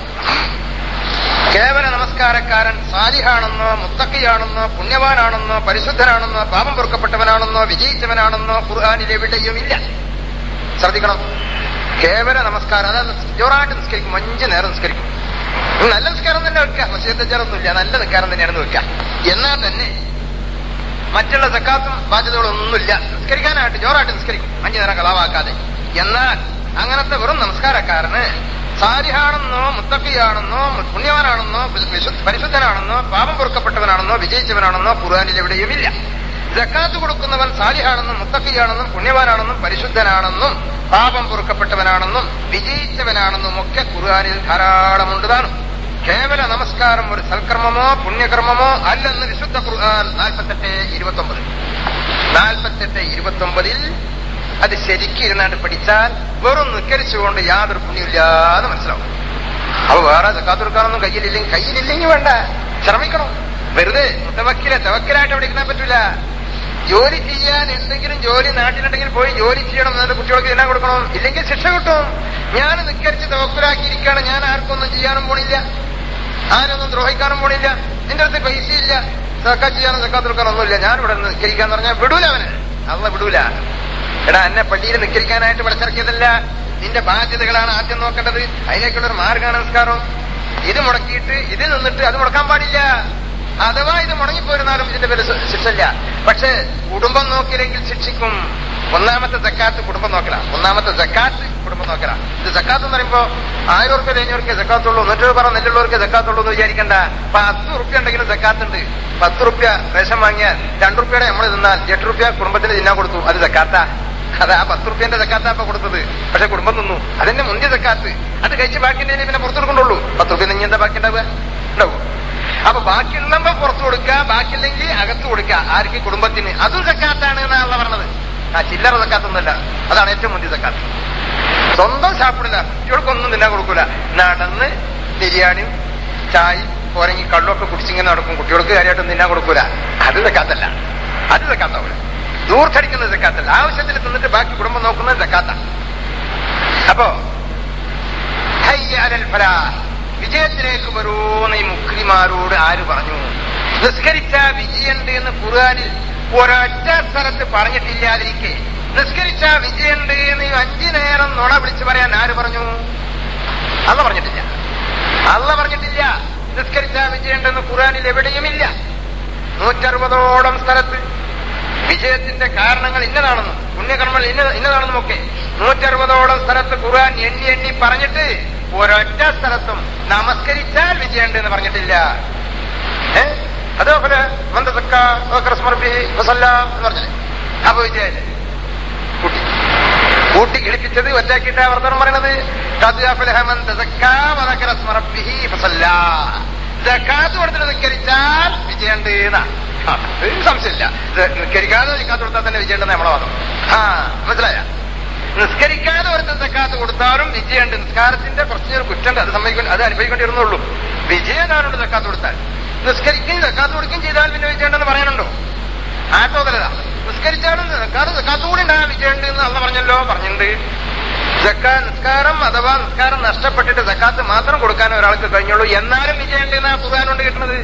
[SPEAKER 1] കേവല നമസ്കാരക്കാരൻ സാലിഹാണെന്നോ മുത്തക്കിയാണെന്നോ പുണ്യവാനാണെന്നോ പരിശുദ്ധനാണെന്നോ പാപം പൊറുക്കപ്പെട്ടവനാണെന്നോ വിജയിച്ചവനാണെന്നോ ഖുർആാനിൽ എവിടെയും ഇല്ല ശ്രദ്ധിക്കണം കേവല നമസ്കാരം അതായത് ജോറായിട്ട് നിസ്കരിക്കും അഞ്ച് നേരം നിസ്കരിക്കും ഇത് നല്ല നിസ്കാരം തന്നെ വെക്കുക മസീദൊന്നുമില്ല നല്ല നിസ്കാരം തന്നെയാണെന്ന് വെക്കുക എന്നാൽ തന്നെ മറ്റുള്ള സക്കാത്തും ബാധ്യതകളും ഒന്നുമില്ല നിസ്കരിക്കാനായിട്ട് ജോറായിട്ട് നിസ്കരിക്കും അഞ്ചു നേരം കളവാക്കാതെ എന്നാൽ അങ്ങനത്തെ വെറും നമസ്കാരക്കാരന് സാരിഹാണെന്നോ മുത്തക്കിയാണെന്നോ പുണ്യവാനാണെന്നോ വിശു- പരിശുദ്ധനാണെന്നോ പാപം പൊറുക്കപ്പെട്ടവനാണെന്നോ വിജയിച്ചവനാണെന്നോ ഖുർആാനിൽ എവിടെയുമില്ല ജക്കാത്ത് കൊടുക്കുന്നവൻ സാലിഹാണെന്നും മുത്തക്കിയാണെന്നും പുണ്യവാനാണെന്നും പരിശുദ്ധനാണെന്നും പാപം പൊറുക്കപ്പെട്ടവനാണെന്നും വിജയിച്ചവനാണെന്നും ഒക്കെ ഖുർആാനിൽ ധാരാളമുണ്ട് താനും കേവല നമസ്കാരം ഒരു സൽക്കർമ്മമോ പുണ്യകർമ്മമോ അല്ലെന്ന് വിശുദ്ധ ഖുർആൻ നാൽപ്പത്തെട്ട് ഇരുപത്തി ഒമ്പത് നാൽപ്പത്തെട്ട് ഇരുപത്തി ഒമ്പതിൽ അത് ശരിക്കും ഇരുന്നാണ്ട് പഠിച്ചാൽ വെറും നിക്കരിച്ചുകൊണ്ട് യാതൊരു പുണ്യമില്ലാന്ന് മനസ്സിലാവും അപ്പൊ വേറെ സക്കാത്തുർക്കാനൊന്നും കയ്യിലില്ലെങ്കിൽ കയ്യിലില്ലെങ്കിൽ വേണ്ട ശ്രമിക്കണം വെറുതെ മുത്തവക്കിലെ തവക്കിലായിട്ട് അവിടെ ഇരുന്നാൻ പറ്റൂല ജോലി ചെയ്യാൻ എന്തെങ്കിലും ജോലി നാട്ടിലുണ്ടെങ്കിൽ പോയി ജോലി ചെയ്യണം എന്നിട്ട് കുട്ടികൾക്ക് എല്ലാം കൊടുക്കണം ഇല്ലെങ്കിൽ ശിക്ഷ കിട്ടും ഞാൻ നിക്കരിച്ച് തവക്കുലാക്കിയിരിക്കുകയാണ് ഞാൻ ആർക്കൊന്നും ചെയ്യാനും പോണില്ല ആരൊന്നും ദ്രോഹിക്കാനും പോണില്ല നിന്റെ അടുത്ത് പൈസയില്ല സക്കാ ചെയ്യാനും സക്കാത്തുർക്കാനും ഒന്നുമില്ല ഞാൻ ഇവിടെ നിസ്കരിക്കാന്ന് പറഞ്ഞാൽ വിടൂല അവന് അള്ള വിടൂല എടാ എന്നെ പള്ളിയിൽ നിസ്കരിക്കാനായിട്ട് വിളിച്ചിറക്കിയതല്ല നിന്റെ ബാധ്യതകളാണ് ആദ്യം നോക്കേണ്ടത് അതിലേക്കുള്ള ഒരു മാർഗമാണ് നമസ്കാരം ഇത് മുടക്കിയിട്ട് ഇത് നിന്നിട്ട് അത് മുടക്കാൻ പാടില്ല അഥവാ ഇത് മുടങ്ങിപ്പോരുന്നാലും ഇതിന്റെ പേര് ശി- ശിക്ഷയില്ല പക്ഷെ കുടുംബം നോക്കിയില്ലെങ്കിൽ ശിക്ഷിക്കും ഒന്നാമത്തെ ജക്കാത്ത് കുടുംബം നോക്കല ഒന്നാമത്തെ ജക്കാത്ത് കുടുംബം നോക്കല ഇത് ജക്കാത്ത് എന്ന് പറയുമ്പോ ആയിരം ഉറുപ്പ്യ കഴിഞ്ഞവർക്ക് ജക്കാത്തുള്ളൂ നൂറ്റി പറ നെല്ലുള്ളവർക്ക് ജക്കാത്തുള്ളൂ എന്ന് വിചാരിക്കണ്ട പത്ത് ഉറുപ്പ്യ ഉണ്ടെങ്കിലും ജക്കാത്തുണ്ട് പത്ത് ഉറുപ്പ്യ റേഷൻ വാങ്ങിയാൽ രണ്ടു റുപ്യയുടെ നമ്മൾ തിന്നാൽ എട്ട് റുപ്യ കുടുംബത്തിന് തിന്നാൻ കൊടുത്തു അത് ജക്കാത്ത അത് ആ പത്ത് റുപ്യന്റെ ജക്കാത്താ ഇപ്പൊ കൊടുത്തത് പക്ഷെ കുടുംബം തിന്നു അതെന്നെ മുന്തിയ ജക്കാത്ത് അത് കഴിച്ച് ബാക്കിന്റെ പിന്നെ പുറത്തു കൊടുക്കണ്ടുള്ളൂ പത്ത് റുപ്യ നിങ്ങൾ എന്താ ബാക്കി ഉണ്ടാവുക ഉണ്ടാവും അപ്പൊ ബാക്കിയുള്ളപ്പോ പുറത്തു കൊടുക്കുക ബാക്കിയില്ലെങ്കിൽ അകത്ത് കൊടുക്കുക ആർക്ക് കുടുംബത്തിന് അതും സക്കാത്താണ് എന്നാണല്ലോ പറഞ്ഞത് ആ ചില്ലറ സക്കാത്തൊന്നുമല്ല അതാണ് ഏറ്റവും മുന്തിയ സക്കാത്ത് സ്വന്തം ഷാപ്പിടില്ല കുട്ടികൾക്കൊന്നും തിന്നാൻ കൊടുക്കൂല നടന്ന് ബിരിയാണിയും ചായയും പോരെങ്കിൽ കള്ളൊക്കെ കുടിച്ചിങ്ങനെ നടക്കും കുട്ടികൾക്ക് കാര്യമായിട്ടും തിന്നാൻ കൊടുക്കൂല അത് സക്കാത്തല്ല അത് സക്കാത്താവൂല ദൂർത്തടിക്കുന്നത് സക്കാത്തല്ല ആവശ്യത്തിന് തിന്നിട്ട് ബാക്കി കുടുംബം നോക്കുന്നത് സക്കാത്ത അപ്പോ ഹയ്യ അലൽ ഫലാഹ്. വിജയത്തിലേക്ക് വരൂന്ന് ഈ മുക്രിമാരോട് ആര് പറഞ്ഞു നിസ്കരിച്ച വിജയുണ്ട് എന്ന് ഖുർആനിൽ ഒരൊറ്റ സ്ഥലത്ത് പറഞ്ഞിട്ടില്ലാതിരിക്കെ നിസ്കരിച്ച വിജയുണ്ട് എന്ന് ഈ അഞ്ചു നേരം നുണ വിളിച്ചു പറയാൻ ആര് പറഞ്ഞു അല്ല പറഞ്ഞിട്ടില്ല അല്ല പറഞ്ഞിട്ടില്ല നിസ്കരിച്ച വിജയുണ്ടെന്ന് ഖുർആനിൽ എവിടെയുമില്ല നൂറ്ററുപതോളം സ്ഥലത്ത് വിജയത്തിന്റെ കാരണങ്ങൾ ഇന്നതാണെന്നും പുണ്യകർമ്മങ്ങൾ ഇന്ന ഇന്നതാണെന്നും ഒക്കെ നൂറ്ററുപതോളം സ്ഥലത്ത് ഖുർആൻ എണ്ണി എണ്ണി പറഞ്ഞിട്ട് ഒരൊറ്റ സ്ഥലത്തും നമസ്കരിച്ചാൽ വിജയുണ്ട് എന്ന് പറഞ്ഞിട്ടില്ല ഏ അതേപോലെ മന്ദസക്ക സ്മർബി വസല്ല എന്ന് പറഞ്ഞില്ലേ അപ്പൊ വിജയല്ലേ കൂട്ടി കൂട്ടി കിളിപ്പിച്ചത് ഒറ്റാക്കിയിട്ട് വർത്തനം പറയണത് ജക്കാത്ത് കൊടുത്തിട്ട് നിസ്കരിച്ചാൽ വിജയുണ്ട് എന്നാ ആ, ഇത് സംശയമില്ല ഇത് നിസ്കരിക്കാതെ ജക്കാത്ത് കൊടുത്താൽ തന്നെ വിജയുണ്ടെന്ന് നമ്മളെ വാദം ആ മനസ്സിലായ നിസ്കരിക്കാതെ ഒരുത്തൻ ജക്കാത്ത് കൊടുത്താലും വിജയുണ്ട് നിസ്കാരത്തിന്റെ കുറച്ചൊരു കുറ്റം അത് സമ്മതിക്കൊണ്ട് അത് അനുഭവിക്കേണ്ടി വരുന്നുള്ളൂ വിജയനാരുണ്ട് ജക്കാത്ത് കൊടുത്താൽ നിസ്കരിക്കുകയും ജക്കാത്ത് കൊടുക്കുകയും ചെയ്താൽ പിന്നെ വിജയുണ്ടെന്ന് പറയാനുണ്ടോ ആട്ടോതലതാ നിസ്കരിച്ചാലും നിസ്കാരം നിസ്കാരത്തുകൂടി ഉണ്ടാകാൻ വിജയുണ്ട് എന്ന് അള്ള പറഞ്ഞല്ലോ പറഞ്ഞിട്ടുണ്ട് ജക്കാ നിസ്കാരം അഥവാ നിസ്കാരം നഷ്ടപ്പെട്ടിട്ട് ജക്കാത്ത് മാത്രം കൊടുക്കാൻ ഒരാൾക്ക് കഴിഞ്ഞുള്ളൂ എന്നാലും വിജയുണ്ട് എന്നാ ഖുർആാനുണ്ട് കിട്ടുന്നത്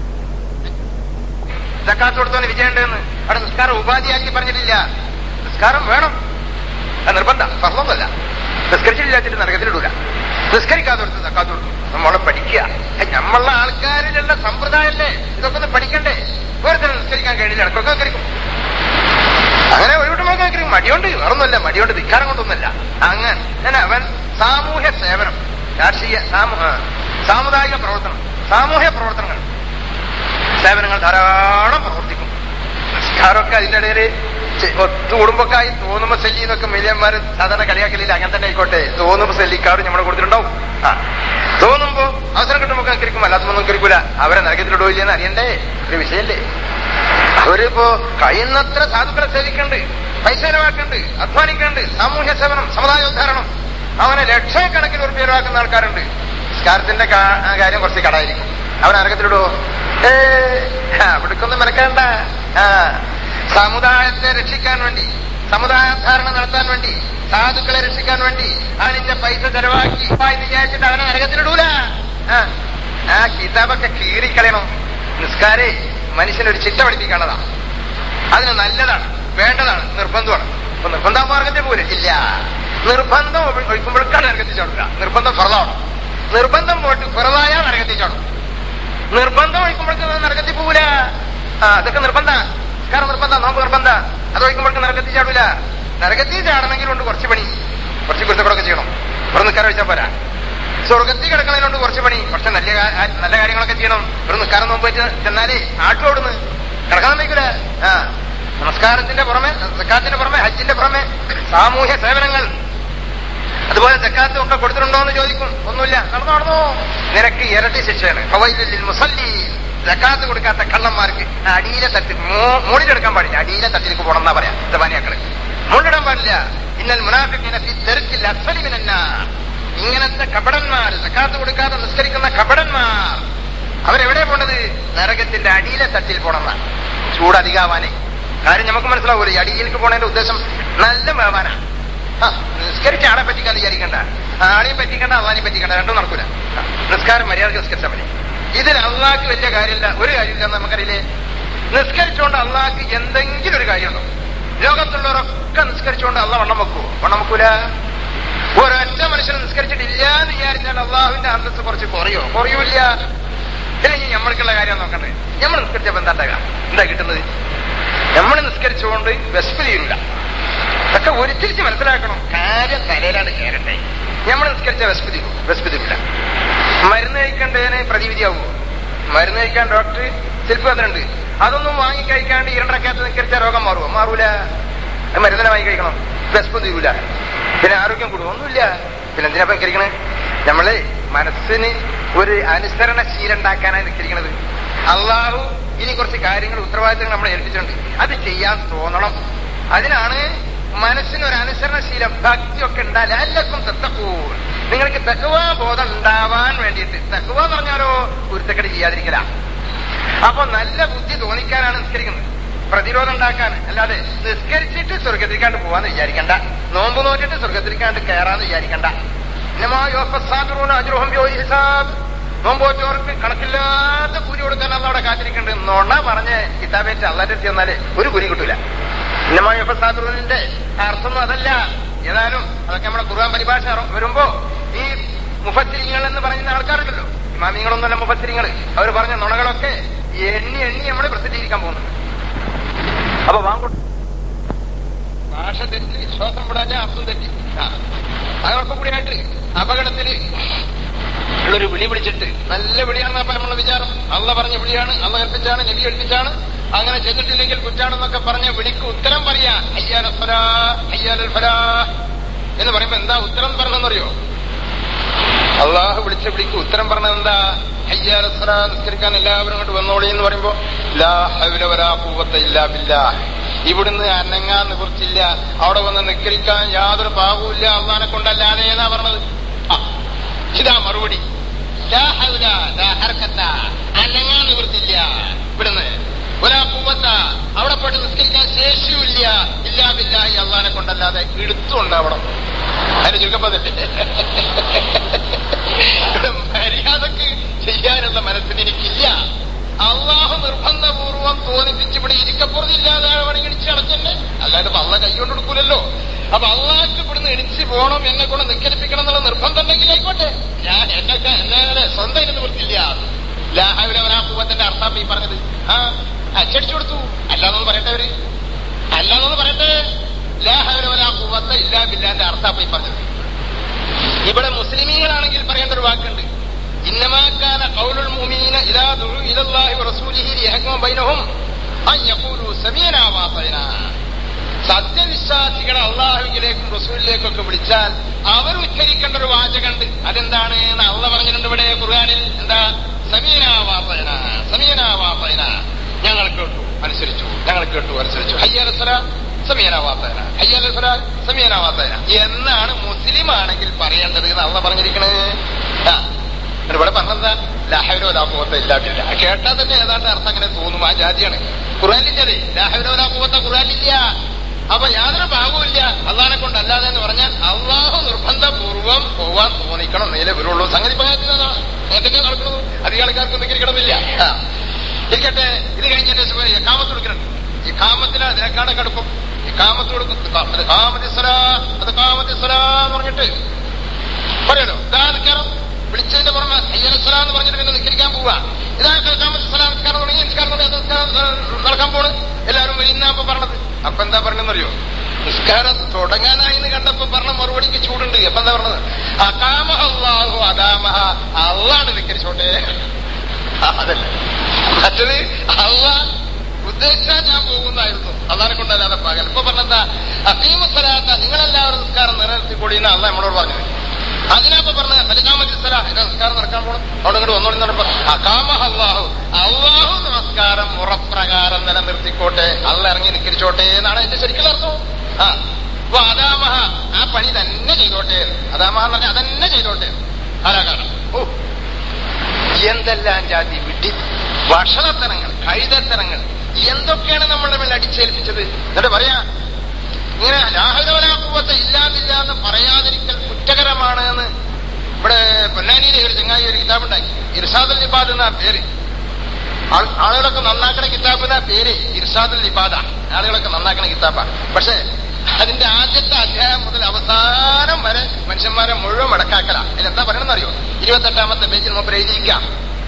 [SPEAKER 1] ജക്കാത്ത് കൊടുത്തവന് വിജയുണ്ട് എന്ന് അവിടെ നിസ്കാരം ഉപാധിയാക്കി പറഞ്ഞിട്ടില്ല നിസ്കാരം വേണം അത് നിർബന്ധം ഫർളൊന്നുമല്ല നിസ്കരിച്ചില്ലാച്ചിട്ട് നരകത്തിലിടൂല നിസ്കരിക്കാതെ കൊടുത്ത് ജക്കാത്ത് കൊടുത്തു നമ്മളെ പഠിക്കുക ഏയ് നമ്മളുടെ ആൾക്കാരിലുള്ള സമ്പ്രദായമല്ലേ ഇതൊക്കെ ഒന്ന് പഠിക്കണ്ടേ വെറുതെ നിസ്കരിക്കാൻ കഴിയില്ല ഇടക്കൊക്കെ നിസ്കരിക്കും അങ്ങനെ ഒഴിവിട്ടുമ്പോൾ കേൾക്കും മടിയുണ്ട് വേറൊന്നുമല്ല മടിയുണ്ട് ധിക്കാരം കൊണ്ടൊന്നുമല്ല അങ്ങനെ ഞാൻ അവൻ സാമൂഹ്യ സേവനം രാഷ്ട്രീയ സാമൂ- ആ, സാമുദായിക പ്രവർത്തനം സാമൂഹ്യ പ്രവർത്തനങ്ങൾ സേവനങ്ങൾ ധാരാളം പ്രവർത്തിക്കും നിസ്കാരമൊക്കെ അതിന്റെ ഇടയിൽ ഒത്തുകുടുംബക്കായി തോന്നുമ്പോ സെല്ലി എന്നൊക്കെ മിലിയന്മാര് സാധാരണ കളിയാക്കലില്ല അങ്ങനെ തന്നെ ആയിക്കോട്ടെ തോന്നുമ്പോ സെല്ലിക്കാർ നമ്മുടെ കൊടുത്തിട്ടുണ്ടാവും ആ തോന്നുമ്പോ അവസരം കിട്ടുമ്പോ നിൽക്കും അല്ലാത്തപ്പോ നിൽക്കൂല അവരെ നരകത്തിലിടോ ഇല്ലെന്ന് അറിയണ്ടേ ഒരു വിഷയല്ലേ അവരിപ്പോ കഴിയുന്നത്ര സാധുക്കളെ സേവിക്കുന്നുണ്ട് പൈസ ചെലവാക്കുന്നുണ്ട് അധ്വാനിക്കുന്നുണ്ട് സാമൂഹ്യ സേവനം സമുദായോദ്ധാരണം അവനെ ലക്ഷക്കണക്കിന് ഉറുപ്പ് ചെലവാക്കുന്ന ആൾക്കാരുണ്ട് നിസ്കാരത്തിന്റെ കാ- ആ കാര്യം കുറച്ച് കടായിരിക്കും അവൻ അരകത്തിലിടോ ഏ അവിടേക്കൊന്നും മെനക്കേണ്ട ആ സമുദായത്തെ രക്ഷിക്കാൻ വേണ്ടി സമുദായോദ്ധാരണം നടത്താൻ വേണ്ടി സാധുക്കളെ രക്ഷിക്കാൻ വേണ്ടി അവനിന്റെ പൈസ ചെലവാക്കി എന്ന് വിചാരിച്ചിട്ട് അവനെ നരകത്തിലിടൂല ആ ആ കിതാബൊക്കെ കീറിക്കളയണം നിസ്കാരേ മനുഷ്യനൊരു ചിട്ട പഠിപ്പിക്കേണ്ടതാണ് അതിന് നല്ലതാണ് വേണ്ടതാണ് നിർബന്ധമാണ് അപ്പൊ നിർബന്ധ മാർഗത്തിൽ പോലെ ഇല്ല നിർബന്ധം ഒഴി- ഒഴിക്കുമ്പോഴേക്കാണ് നരകത്തിൽ ചാടില്ല നിർബന്ധം ഫറലാണ് നിർബന്ധം പോയിട്ട് ഫറലായ നരകത്തിൽ ചാടും നിർബന്ധം ഒഴിക്കുമ്പോഴേക്ക് നരകത്തിൽ പോകൂല ആ അതൊക്കെ നിർബന്ധ കാരണം നിർബന്ധ നോമ്പ് നിർബന്ധ അത് ഒഴിക്കുമ്പോഴേക്ക് നരകത്തിൽ ചാടൂല നരകത്തിൽ ചാടണമെങ്കിലുണ്ട് കുറച്ച് പണി കുറച്ച് കുരുത്തക്കൊടൊക്കെ ചെയ്യണം ഇവിടെ നിൽക്കാറ് വെച്ചാൽ പോരാ സ്വർഗത്തിൽ കിടക്കുന്നതിനുണ്ട് കുറച്ച് പണി പക്ഷെ നല്ല കാ- ആ, നല്ല കാര്യങ്ങളൊക്കെ ചെയ്യണം ഇവിടെ നിൽക്കാറ് നോമ്പ് വെച്ച് ചെന്നാലേ ആട്ടോടുന്ന് കിടക്കാൻ സമ്മതിക്കൂല ആ നമസ്കാരത്തിന്റെ പുറമെ സക്കാത്തിന്റെ പുറമെ ഹജ്ജിന്റെ പുറമെ സാമൂഹ്യ സേവനങ്ങൾ അതുപോലെ ജക്കാത്തും ഒക്കെ കൊടുത്തിട്ടുണ്ടോ എന്ന് ചോദിക്കും ഒന്നുമില്ല നടന്നു നടന്നു നിനക്ക് ഇരട്ടി ശിക്ഷയാണ് ഫവൈലുൽ മുസല്ലി ജക്കാത്ത് കൊടുക്കാത്ത കള്ളന്മാർക്ക് അടിയിലെ തട്ടിൽ മുകളിലെടുക്കാൻ പാടില്ല അടിയിലെ തട്ടിലേക്ക് പോകണം എന്നാ പറയാം ജവാനിയാക്കള് മുകളിലിടാൻ പാടില്ല ഇന്നൽ മുനാഫിക്കിനെ തെരുക്കിൽ അസ്വലിമിനന്ന ഇങ്ങനത്തെ കപടന്മാർ ജക്കാത്ത് കൊടുക്കാതെ നിസ്കരിക്കുന്ന കപടന്മാർ അവരെവിടെ പോണത് നരകത്തിന്റെ അടിയിലെ തട്ടിൽ പോണെന്ന ചൂട് അധികാവാനേ കാര്യം നമുക്ക് മനസ്സിലാവൂല ഈ അടിയിലേക്ക് പോണതിന്റെ ഉദ്ദേശം നല്ല വേവാനാ ആ, നിസ്കരിച്ച ആളെ പറ്റിക്കാതെ വിചാരിക്കണ്ട ആളെയും പറ്റിക്കണ്ട അള്ളാനെയും പറ്റിക്കണ്ട രണ്ടും നടക്കൂല ആ, നിസ്കാരം മര്യാദക്ക് നിസ്കരിച്ചാൽ മതി ഇതിൽ അള്ളാഹ്ക്ക് വലിയ കാര്യമില്ല ഒരു കാര്യമില്ല എന്ന് നമുക്കറിയില്ലേ നിസ്കരിച്ചുകൊണ്ട് അള്ളാഹ്ക്ക് എന്തെങ്കിലും ഒരു കാര്യമുണ്ടോ ലോകത്തുള്ളവരൊക്കെ നിസ്കരിച്ചുകൊണ്ട് അള്ള വണ്ണം വെക്കുവോ വണ്ണം വെക്കൂല ഒരൊറ്റ മനുഷ്യൻ നിസ്കരിച്ചിട്ടില്ല എന്ന് വിചാരിച്ചാൽ അള്ളാഹുവിന്റെ അന്തസ് കുറച്ച് കുറയോ കുറയൂല ഇല്ലെങ്കിൽ നമ്മൾക്കുള്ള കാര്യം നോക്കണ്ടേ നമ്മൾ നിസ്കരിച്ചപ്പോ എന്താ ഉണ്ടാകുക? എന്താ കിട്ടുന്നത് നമ്മൾ നിസ്കരിച്ചുകൊണ്ട് വിശപ്പ് തീരൂല ഇതൊക്കെ ഉരുത്തിരിച്ച് മനസ്സിലാക്കണം കാര്യം തലയിലാണ് കയറട്ടെ നമ്മൾ നിസ്കരിച്ച വിശപ്പ് തീരും വിശപ്പ് തീരൂല മരുന്ന് കഴിക്കേണ്ടതിന് പ്രതിവിധിയാവുമോ മരുന്ന് കഴിക്കാൻ ഡോക്ടർ ചിലപ്പോൾ അതിനുണ്ട് അതൊന്നും വാങ്ങി കഴിക്കാണ്ട് ഇരണ്ടക്കകത്ത് നിസ്കരിച്ച രോഗം മാറുമോ മാറൂല അത് മരുന്നിനെ വാങ്ങി കഴിക്കണം വിശപ്പ് തീരൂല പിന്നെ ആരോഗ്യം കൂടും ഒന്നുമില്ല പിന്നെ എന്തിനാ നിസ്കരിക്കണേ നമ്മള് മനസ്സിന് ഒരു അനുസരണ ശീലം ഉണ്ടാക്കാനാണ് നിസ്കരിക്കണത് അള്ളാഹു ഇനി കുറച്ച് കാര്യങ്ങൾ ഉത്തരവാദിത്തങ്ങൾ നമ്മളെ ഏൽപ്പിച്ചിട്ടുണ്ട് അത് ചെയ്യാൻ തോന്നണം അതിനാണ് മനസ്സിന് ഒരു അനുസരണശീലം ഭക്തിയൊക്കെ ഉണ്ടായാൽ എല്ലാവർക്കും തെത്തക്കൂർ നിങ്ങൾക്ക് തെക്കുവാ ബോധം ഉണ്ടാവാൻ വേണ്ടിയിട്ട് തെക്കുവ എന്ന് പറഞ്ഞാലോ കുരുത്തക്കടി ചെയ്യാതിരിക്കല അപ്പൊ നല്ല ബുദ്ധി തോന്നിക്കാനാണ് നിസ്കരിക്കുന്നത് പ്രതിരോധം ഉണ്ടാക്കാൻ അല്ലാതെ നിസ്കരിച്ചിട്ട് സ്വർഗത്തിരിക്കാണ്ട് പോവാന്ന് വിചാരിക്കണ്ട നോമ്പ് നോറ്റിട്ട് സ്വർഗത്തിരിക്കാണ്ട് കയറാന്ന് വിചാരിക്കണ്ട അജുറഹം ഹിസാബ് നോമ്പോറ്റവർക്ക് കണക്കില്ലാത്ത കൂലി കൊടുക്കാൻ അല്ല അവിടെ കാത്തിരിക്കുന്നുണ്ട് നൊണ പറഞ്ഞ് കിതാബേറ്റ് അള്ളാന്റെ ചെന്നാല് ഒരു കൂലി കിട്ടൂല ഇന്നമായ ഫസാദുറിന്റെ അർത്ഥമൊന്നും അതല്ല ഏതായാലും അതൊക്കെ നമ്മുടെ ഖുർആൻ പരിഭാഷ വരുമ്പോ ഈ മുഫത്തിരിങ്ങൾ എന്ന് പറയുന്ന ആൾക്കാരുണ്ടല്ലോ ഇമാമിങ്ങളൊന്നുമല്ല മുഫത്തിരിങ്ങൾ അവർ പറഞ്ഞ നുണകളൊക്കെ എണ്ണി എണ്ണി നമ്മൾ പ്രസിദ്ധീകരിക്കാൻ പോകുന്നു അപ്പൊ വാങ്ങു ഭാഷ തെറ്റി ശ്വാസം വിടാൻ അർത്ഥം തെറ്റി ആ. അതൊക്കെ കൂടിയായിട്ട് അപകടത്തില് ഉള്ളൊരു വിളി വിളിച്ചിട്ട് നല്ല വിളിയാണെന്ന് അപ്പൊ നമ്മളെ വിചാരം അള്ള പറഞ്ഞ വിളിയാണ് അള്ള കൽപ്പിച്ചാണ് നബി കൽപ്പിച്ചാണ് അങ്ങനെ ചെന്നിട്ടില്ലെങ്കിൽ കുറ്റാണെന്നൊക്കെ പറഞ്ഞ വിളിക്ക് ഉത്തരം പറയാ അയ്യാൽ ഫലാ അയ്യാൽ ഫലാ എന്ന് പറയുമ്പോ എന്താ ഉത്തരം പറഞ്ഞെന്നറിയോ അള്ളാഹു വിളിച്ച വിളിക്ക് ഉത്തരം പറഞ്ഞത് എന്താ അയ്യാൽ ഫലാ നിസ്കരിക്കാൻ എല്ലാവരും അങ്ങോട്ട് വന്നോളി എന്ന് പറയുമ്പോ ലാ ഹൗല വലാ ഖുവത്ത ഇല്ലാ ബില്ലാഹ് ഇവിടുന്ന് അനങ്ങാൻ നിവൃത്തില്ല അവിടെ വന്ന് നിസ്കരിക്കാൻ യാതൊരു പാകവുമില്ല അള്ളഹാനെ കൊണ്ടല്ലാതെ ഏതാ പറഞ്ഞത് ആ ഇതാ മറുപടി ലാ ഹൗല ലാ ഹർക്കത്ത അനങ്ങാൻ നിവൃത്തില്ല ഇവിടുന്ന് ഒരാ പൂവത്ത അവിടെ പോയിട്ട് നിസ്കരിക്കാൻ ശേഷിയില്ല ഇല്ലാ ബില്ലാഹി അള്ളഹാനെ കൊണ്ടല്ലാതെ എടുത്തുണ്ടാവണം അതിന് ചുരുക്കപ്പതല്ലേ മര്യാദക്ക് ചെയ്യാനുള്ള മനസ്സിന് എനിക്കില്ല അള്ളാഹു നിർബന്ധപൂർവം തോന്നിപ്പിച്ച് ഇവിടെ ഇരിക്കപ്പുറത്തില്ലാതെ വേണമെങ്കിൽ ഇടിച്ച് അടച്ചന്നെ അല്ലാതെ ഇപ്പൊ അള്ള കൈകൊണ്ട് കൊടുക്കൂലല്ലോ അപ്പൊ അള്ളാഹ്ക്ക് ഇവിടുന്ന് ഇടിച്ച് പോകണം എന്നെ കൊണ്ട് നിക്കരിപ്പിക്കണം എന്നുള്ള നിർബന്ധം ഉണ്ടെങ്കിൽ ആയിക്കോട്ടെ ഞാൻ എന്നൊക്കെ എന്നെ സ്വന്തം ഇരുന്ന് വൃത്തില്ല ലാഹവിലവനാപ്പൂവത്തിന്റെ അർത്ഥം ഈ പറഞ്ഞത് ആ അച്ചടിച്ചു കൊടുത്തു അല്ലാന്നൊന്ന് പറയട്ടെ അവര് അല്ലാന്നൊന്ന് പറയട്ടെ ലാഹവിലവനാപ്പൂവത്ത ഇല്ലാ ബില്ലാന്റെ അർത്ഥം ഈ പറഞ്ഞത് ഇവിടെ മുസ്ലിമീങ്ങളാണെങ്കിൽ പറയേണ്ട ഒരു വാക്കുണ്ട് ഇന്നമാക്കാന ഖൗലുൽ മുഅ്മിനീന ഇദാ ദുഉ ഇലല്ലാഹി വറസൂലിഹി ലിയഹ്കുമ ബൈനഹും അൻ യഖൂലു സമീഅനാ വഅതൈനാ സത്യവിശ്വാസികളെ അള്ളാഹുവിലേക്കും റസൂലിലേക്കും ഒക്കെ വിളിച്ചാൽ അവർ ഉച്ചരിക്കേണ്ട ഒരു വാചകമുണ്ട് അതെന്താണ് എന്ന് അള്ള പറഞ്ഞിട്ടുണ്ട് ഇവിടെ ഖുർആനിൽ എന്താ സമീന വാപ്പയന സമീന വാപ്പയന ഞങ്ങൾ കേട്ടു അനുസരിച്ചു ഞങ്ങൾ കേട്ടു അനുസരിച്ചു ഹയ്യാലസര സമീന വാപ്പയന ഹയ്യാലസര സമീന വാപ്പയന എന്നാണ് മുസ്ലിം ആണെങ്കിൽ പറയേണ്ടത് എന്ന് അള്ള പറഞ്ഞിരിക്കണത് ആ എന്നിട്ട് ഇവിടെ പറഞ്ഞെന്താ ലാഹവിനോ ലാഭവത്ത ഇല്ലാത്തില്ല കേട്ടാൽ തന്നെ ഏതാണ്ട് അർത്ഥം അങ്ങനെ തോന്നും ആ ജാതിയാണ് ഖുറാനില്ലത് ലാഹവിനോ ലാഭവത്ത ഖുറാനില്ല അപ്പൊ യാതൊരു ഭാഗവുമില്ല അള്ളാനെ കൊണ്ടല്ലാതെ എന്ന് പറഞ്ഞാൽ അള്ളാഹു നിർബന്ധപൂർവം പോവാൻ തോന്നിക്കണം നേരെ വരുള്ളൂ സംഗതി പറയാത്തതാണ് എന്തൊക്കെ നടക്കുന്നത് അധികം ആൾക്കാർക്ക് നിൽക്കണമെന്നില്ല ആ ഇരിക്കട്ടെ ഇത് കഴിഞ്ഞ കാമത്ത് കൊടുക്കുന്നുണ്ട് ഈ കാമത്തിന് അതിനേക്കാളെ കടുപ്പം ഇക്കാമത്ത് കൊടുക്കും അത് കാമത്തിസ്സലാ അത് കാമത്തിസ്സലാന്ന് പറഞ്ഞിട്ട് പറയല്ലോ ഇതാ നിൽക്കാറോ വിളിച്ചതിന്റെ പുറമെ അയ്യലസ്സലാ എന്ന് പറഞ്ഞിട്ട് പിന്നെ നിൽക്കാൻ പോവാ ഇതാ കാമത്തിസ്സലാ നിൽക്കാറോ തുടങ്ങി നിൽക്കാൻ തുടങ്ങി അത് നിസ്കാരം, ഏഹ്, നടക്കാൻ പോണ് എല്ലാവരും വരുന്ന അപ്പൊ പറഞ്ഞത് അപ്പൊ എന്താ പറഞ്ഞെന്നറിയോ നിസ്കാരം തുടങ്ങാനായി എന്ന് കണ്ടപ്പോ പറഞ്ഞ മറുപടിക്ക് ചൂടുണ്ട് അപ്പൊ എന്താ പറഞ്ഞത് അകാമഹ അള്ളാഹു അദാമഹ അള്ളാണ് നിക്കരിച്ചോട്ടെ അതല്ല മറ്റത് അള്ള ഉദ്ദേശിച്ചാൽ ഞാൻ പോകുന്നായിരുന്നു അള്ളാനെ കൊണ്ടല്ലാതെ പകൽ ഇപ്പൊ പറഞ്ഞെന്താ അസീമസ്വലാത്ത നിങ്ങളെല്ലാവരും നിസ്കാരം നിലനിർത്തി കൂടിയെന്ന് അള്ള നമ്മളോട് പറഞ്ഞത് അതിനപ്പോ പറഞ്ഞ സലികാമത്തിസ്വല നിസ്കാരം നടക്കാൻ പോകണം അവിടെ ഇങ്ങോട്ട് ഒന്നോടി നടപ്പോ അകാമഹ അള്ളാഹു അള്ളാഹു നമസ്കാരം മുറപ്രകാരം നിലനിർത്തിക്കോട്ടെ അള്ള ഇറങ്ങി നിക്കരിച്ചോട്ടെ എന്നാണ് എന്റെ ശരിക്കുള്ള അർത്ഥം ആ അപ്പൊ അതാമഹ ആ പണി തന്നെ ചെയ്തോട്ടെ അതാമഹ എന്ന് പറഞ്ഞാൽ അതന്നെ ചെയ്തോട്ടെ ആരാകാരം ഓ എന്തെല്ലാം ജാതി വിഡി ഭക്ഷണത്തരങ്ങൾ കഴുതത്തരങ്ങൾ എന്തൊക്കെയാണ് നമ്മളുടെ മേൽ അടിച്ചേൽപ്പിച്ചത് എന്നിട്ട് പറയാ ഇങ്ങനെ ലാഹുലവലാക്കുവത്തെ ഇല്ലാതില്ല എന്ന് പറയാതിരിക്കൽ കുറ്റകരമാണ് എന്ന് ഇവിടെ പൊന്നാനിയിലെ ഒരു ചങ്ങായി ഒരു കിതാബുണ്ടാക്കി ഇർഷാദുൽ നിബാദ് എന്നാ പേര് ആൾ- ആളുകളൊക്കെ നന്നാക്കണ കിതാബ് എന്നാ പേര് ഇർഷാദുൽ നിബാദ ആളുകളൊക്കെ നന്നാക്കണ കിതാബാണ് പക്ഷെ അതിന്റെ ആദ്യത്തെ അധ്യായം മുതൽ അവസാനം വരെ മനുഷ്യന്മാരെ മുഴുവൻ മടക്കാക്കല അതിൽ എന്താ പറയണമെന്ന് അറിയോ ഇരുപത്തെട്ടാമത്തെ പേജിൽ മുമ്പ് എഴുതിയിരിക്കാം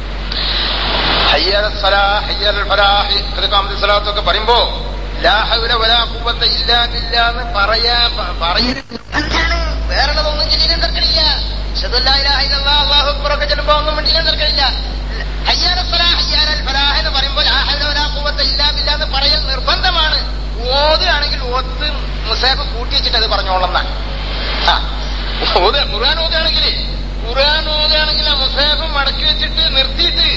[SPEAKER 1] ഹയ്യൽ സലാ, ഹയ്യൽ ഫലാഹ്, ഖദഖാമത്തി സ്വലാത്തൊക്കെ പറയുമ്പോ ലാഹുല വലാ ഖുവ്വത്ത ഇല്ലാ ബില്ലാ എന്ന് പറയാ പ- പറയരുത് എന്താണ് വേറെതൊന്നും ചെല്ലിനും തർക്കണില്ല അള്ളാഹു അക്ബറൊക്കെ ചെല്ലുമ്പോ ഒന്നും വേണ്ടിയും തർക്കണില്ല ഹയ്യാൽ സലാ, ഹയ്യാൽ ഫലാഹ് എന്ന് പറയുമ്പോൾ ലാഹുല വലാ ഖുവ്വത്ത ഇല്ലാ ബില്ലാ എന്ന് പറയൽ നിർബന്ധമാണ് ഓതുകയാണെങ്കിൽ ഓത്ത് മുസാഫ് കൂട്ടി വെച്ചിട്ട് അത് പറഞ്ഞോളന്നാണ് ആ, ഓത് ഖുർആൻ ഓതുകയാണെങ്കിൽ ഖുർആൻ ഓതുകയാണെങ്കിൽ ആ മുസാഫ് മടക്കി വെച്ചിട്ട് നിർത്തിയിട്ട്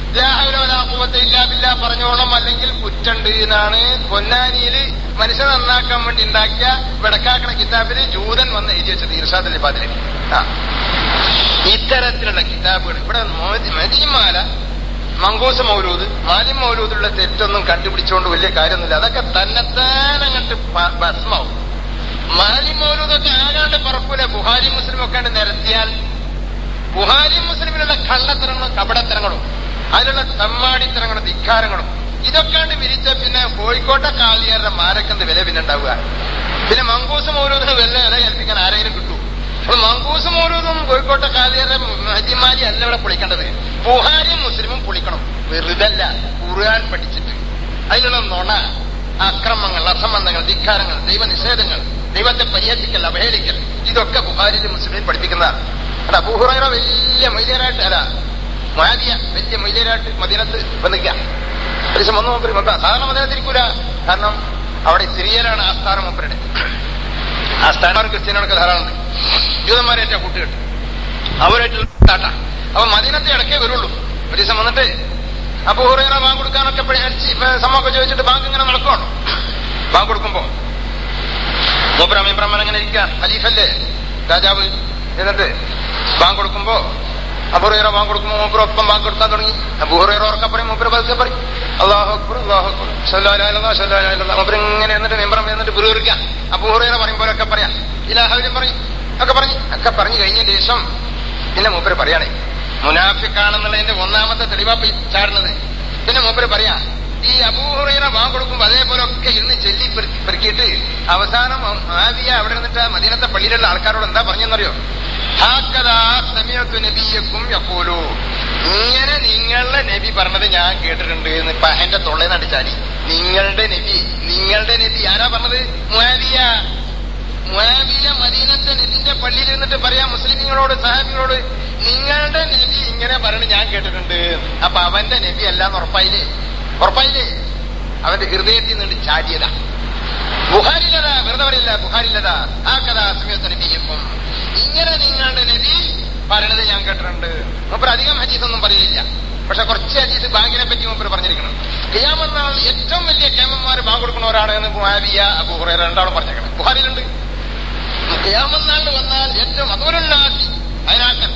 [SPEAKER 1] ഇല്ലാതില്ല പറഞ്ഞോളം അല്ലെങ്കിൽ കുറ്റുണ്ട് എന്നാണ് പൊന്നാനിയില് മനുഷ്യൻ നന്നാക്കാൻ വേണ്ടി ഉണ്ടാക്കിയ വെടക്കാക്കണ കിതാബില് ജൂതൻ വന്ന് എഴുതി വെച്ചത് ഇർഷാദ് പാതിരി ആ ഇത്തരത്തിലുള്ള കിതാബുകൾ ഇവിടെ മോദി- മദീമാല മങ്കൂസ് മൗലൂദ് മാലിം മൗലൂദിലുള്ള തെറ്റൊന്നും കണ്ടുപിടിച്ചുകൊണ്ട് വലിയ കാര്യമൊന്നുമില്ല അതൊക്കെ തന്നെത്താൻ അങ്ങോട്ട് പ- ഭസ്മാവും മാലിം മൗലൂദൊക്കെ ആകാണ്ട് പറക്കൂല ബുഹാരി മുസ്ലിം ഒക്കെ ആണ്ട് നിരത്തിയാൽ ബുഹാരി മുസ്ലിമിലുള്ള കള്ളത്തരങ്ങളും കപടത്തരങ്ങളും അതിലുള്ള തമ്മാടിത്തരങ്ങളും ധിക്കാരങ്ങളും ഇതൊക്കെയാണ്ട് വിരിച്ച പിന്നെ കോഴിക്കോട്ടെ കാളിയാരുടെ മാരക്കെന്ത് വില പിന്നെ ഉണ്ടാവുക പിന്നെ മങ്കൂസ് മൗലൂദിന് വില വില കൽപ്പിക്കാൻ ആരെങ്കിലും കിട്ടൂ അപ്പൊ മങ്കൂസ് മൗലൂദും കോഴിക്കോട്ടെ കാളിയാരുടെ ഹജിമാരി അല്ല ഇവിടെ പൊളിക്കേണ്ടത് ബുഹാരിയും മുസ്ലിമും പൊളിക്കണം വെറുതല്ല ഖുർആൻ പഠിച്ചിട്ട് അതിലുള്ള നുണ അക്രമങ്ങൾ അസംബന്ധങ്ങൾ ധിക്കാരങ്ങൾ ദൈവനിഷേധങ്ങൾ ദൈവത്തെ പരിഹസിക്കൽ അവഹേളിക്കൽ ഇതൊക്കെ ബുഹാരിയിലും മുസ്ലിമിലും പഠിപ്പിക്കുന്നതാണ് അല്ല അബൂഹുറൈറ വലിയ മൈലിയരായിട്ട് അല്ല മാദിയ വലിയ മൈലിയരായിട്ട് മദീനത്ത് വന്നിക്കാം ഒരു ദിവസം വന്നു മൂപ്പര് മക്ക സാധാരണ മദീനത്തിരിക്കൂല കാരണം അവിടെ സിറിയയിലാണ് ആസ്ഥാനം മൂപ്പരുടെ ആസ്ഥാനം ക്രിസ്ത്യാനികളൊക്കെ ധാരാളമുണ്ട് ജൂതന്മാരെ എന്റെ കൂട്ടുകെട്ട് അവരായിട്ടുള്ള താട്ട അപ്പൊ മദീനത്തെ ഇടയ്ക്കേ വരുള്ളൂ ഒരു ദിവസം വന്നിട്ട് അപ്പൊ ഹുറൈറ ബാങ്ക് കൊടുക്കാനൊക്കെ അടിച്ച് സമ്മൊക്കെ ചോദിച്ചിട്ട് ബാങ്ക് ഇങ്ങനെ നടക്കുവാണോ ബാങ്ക് കൊടുക്കുമ്പോ മൂപ്പരാമി ബ്രഹ്മൻ അങ്ങനെ ഇരിക്കുക ഖലീഫല്ലേ രാജാവ് എന്നിട്ട് ബാങ്ക് കൊടുക്കുമ്പോ അബുറേറ ബാങ്ക് കൊടുക്കുമ്പോ മൂപ്പർ ഒപ്പം ബാങ്ക് കൊടുക്കാൻ തുടങ്ങി അബുഹുറേറ ഉറക്കെ പറയും മൂപ്പര് പതുക്കെ പറയും അള്ളാഹു അക്ബർ അള്ളാഹു അക്ബർ ഷല്ലാ മൂപ്പർ ഇങ്ങനെ എന്നിട്ട് മെമ്പറം എന്നിട്ട് പുറീറിക്കാം അബുഹുറേറ പറയുമ്പോഴൊക്കെ പറയാം ഇലാഹവിലും പറയും ഒക്കെ പറഞ്ഞു ഒക്കെ പറഞ്ഞു കഴിഞ്ഞ ശേഷം പിന്നെ മൂപ്പര് പറയണേ മുനാഫിക്കാണെന്നുള്ളതിന്റെ ഒന്നാമത്തെ തെളിവാ പോയി ചാടുന്നത് പിന്നെ മൂപ്പര് പറയാ ഈ അബൂഹുറൈറ ബാങ്ക് കൊടുക്കുമ്പോ അതേപോലെ ഒക്കെ ഇരുന്ന് ചെല്ലി പെറുക്കി- പെറുക്കിയിട്ട് അവസാനം ആവിയ അവിടെ നിന്നിട്ട് ആ മദീനത്തെ പള്ളിയിലുള്ള ആൾക്കാരോട് എന്താ പറഞ്ഞെന്നറിയോ ഹാക്കഥാ സമയത്തു നബിയക്കും യക്കൂലു ഇങ്ങനെ നിങ്ങളുടെ നബി പറഞ്ഞത് ഞാൻ കേട്ടിട്ടുണ്ട് എന്ന് ഇപ്പൊ എന്റെ തൊള്ളയിൽ നടിച്ചാടി നിങ്ങളുടെ നബി നിങ്ങളുടെ നബി ആരാ പറഞ്ഞത് മുആവിയ മുആവിയ മദീനത്തെ നബിന്റെ പള്ളിയിൽ നിന്നിട്ട് പറയാ മുസ്ലിങ്ങളോട് സഹാബികളോട് നിങ്ങളുടെ നബി ഇങ്ങനെ പറയണത് ഞാൻ കേട്ടിട്ടുണ്ട് അപ്പൊ അവന്റെ നബി അല്ലാന്ന് ഉറപ്പായില്ലേ ഉറപ്പായില്ലേ അവന്റെ ഹൃദയത്തിൽ നിന്ന് ചാടിയതാ ബുഹാരിലതാ വെറുതെ പറയില്ല ബുഹാരിലതാ ആ കഥ സമയത്ത് നബിയപ്പം ഇങ്ങനെ നിങ്ങളുടെ നബി പറയണത് ഞാൻ കേട്ടിട്ടുണ്ട് മൂപ്പർ അധികം ഹദീസ് ഒന്നും പറയില്ല പക്ഷെ കുറച്ച് ഹദീസ് ബാങ്കിനെ പറ്റി മൂപ്പർ പറഞ്ഞിരിക്കണം ഖിയാമെന്നാൾ ഏറ്റവും വലിയ കേമന്മാർ ബാങ്ക് കൊടുക്കുന്നവരാണ് എന്ന് മുആവിയ അബൂ ഹുറൈറ രണ്ടാളും പറഞ്ഞേക്കണം ബുഹാരിലുണ്ട് ഖിയാമെന്നാളിൽ വന്നാൽ ഏറ്റവും അതുപോലുണ്ടാക്കി അതിനാക്കൽ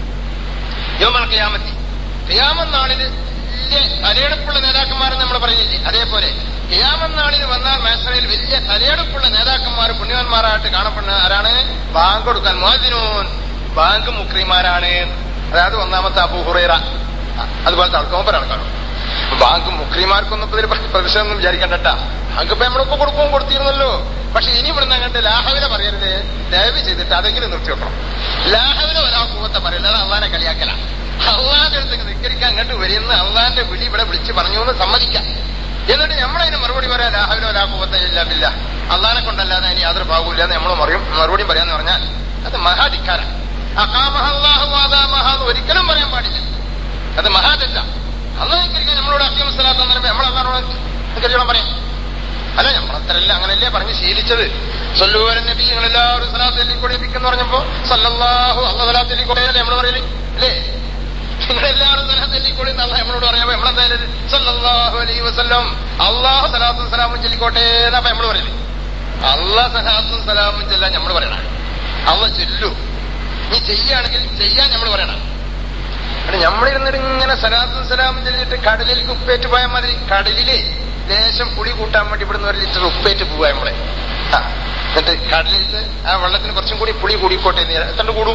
[SPEAKER 1] യോമൽ ഖിയാമത്തി ഖിയാമെന്നാളിൽ വലിയ തലയെടുപ്പുള്ള നേതാക്കന്മാരെന്ന് നമ്മൾ പറയുന്നില്ലേ അതേപോലെ ഖിയാമെന്നാളിൽ വന്നാൽ മേസറയിൽ വലിയ തലയെടുപ്പുള്ള നേതാക്കന്മാർ പുണ്യവന്മാരായിട്ട് കാണപ്പെടുന്ന ആരാണ് ബാങ്ക് കൊടുക്കാൻ മോദിനൂൻ ബാങ്ക് മുക്രിമാരാണ് അതായത് ഒന്നാമത്തെ അബൂഹുറൈറ അതുപോലത്തെ ആൾക്കാർ ആൾക്കാരും ബാങ്ക് മുക്രിമാർക്കൊന്നും ഇപ്പൊ ഇതിൽ പ്രതിഷേധമൊന്നും വിചാരിക്കണ്ടട്ടാ അതൊക്കെ നമ്മളിപ്പോ കൊടുക്കും കൊടുത്തിരുന്നല്ലോ പക്ഷെ ഇനി ഇവിടുന്ന് അങ്ങോട്ട് ലാഹവില പറയരുത് ദയവ് ചെയ്തിട്ട് അതെങ്കിലും നിർത്തി വെക്കണം ലാഹവില ഒരാ കൂവത്തെ പറയില്ല അത് അള്ളാനെ കളിയാക്കല അള്ളാന്റെ അടുത്ത് നിക്കരിക്കാൻ അങ്ങോട്ട് വരുന്ന അള്ളാന്റെ വിളി ഇവിടെ വിളിച്ച് പറഞ്ഞു എന്ന് സമ്മതിക്കാം എന്നിട്ട് നമ്മളതിന് മറുപടി പറയാൻ ലാഹവില ഒരാ കൂവത്തെ ഇല്ല ഇല്ല അള്ളാനെ കൊണ്ടല്ലാതെ ഇനി യാതൊരു ഭാഗമില്ല എന്ന് നമ്മൾ പറയും മറുപടി പറയാന്ന് പറഞ്ഞാൽ അത് മഹാധിക്കാരം അകാമഹല്ലാഹുവാദാമഹ എന്ന് ഒരിക്കലും പറയാൻ പാടില്ല അത് മഹാദല്ല അള്ളാഹ് നിക്കരിക്കാൻ നമ്മളോട് അക്കിയം സ്ഥലത്ത് പറയുമ്പോൾ നമ്മൾ അള്ളാഹോട് നിക്കരിച്ചോളം പറയാം അല്ല നമ്മളത്രല്ല അങ്ങനല്ലേ പറഞ്ഞ് ശീലിച്ചത് സൊല്ലുവരൻ നബി ഞങ്ങളെല്ലാവരും സലാത്തിൽ കൊടിപ്പിക്കുന്നു പറഞ്ഞപ്പോ സല്ലല്ലാഹു അള്ള സലാത്തിൽ കൊടിയല്ലേ നമ്മൾ പറയല് അല്ലേ നിങ്ങളെല്ലാവരും സലാത്തിൽ കൊടി അള്ള നമ്മളോട് പറയുമ്പോ നമ്മളെന്തായാലും സല്ലല്ലാഹു അലൈഹി വസല്ലം അള്ളാഹു സലാത്തും സലാമും ചൊല്ലിക്കോട്ടെ എന്നാ നമ്മൾ പറയല് അള്ളാഹ് സലാത്തും സലാമും ചെല്ലാൻ നമ്മൾ പറയണം അള്ള ചെല്ലു നീ ചെയ്യുകയാണെങ്കിൽ ചെയ്യാൻ നമ്മൾ പറയണം അവിടെ നമ്മളിരുന്നിട്ട് ഇങ്ങനെ സലാത്തും സലാമും ചെല്ലിട്ട് കടലിലേക്ക് ഉപ്പേറ്റ് പോയാൽ മതി കടലിലെ ലേശം പുളി കൂട്ടാൻ വേണ്ടി ഇവിടുന്ന് ഒരു ലിറ്റർ ഉപ്പേറ്റ് പോവാ നമ്മളെ ആ എന്നിട്ട് കടലിലത്ത് ആ വെള്ളത്തിന് കുറച്ചും കൂടി പുളി കൂടിക്കോട്ടെ എന്ന് എത്ര കൂടും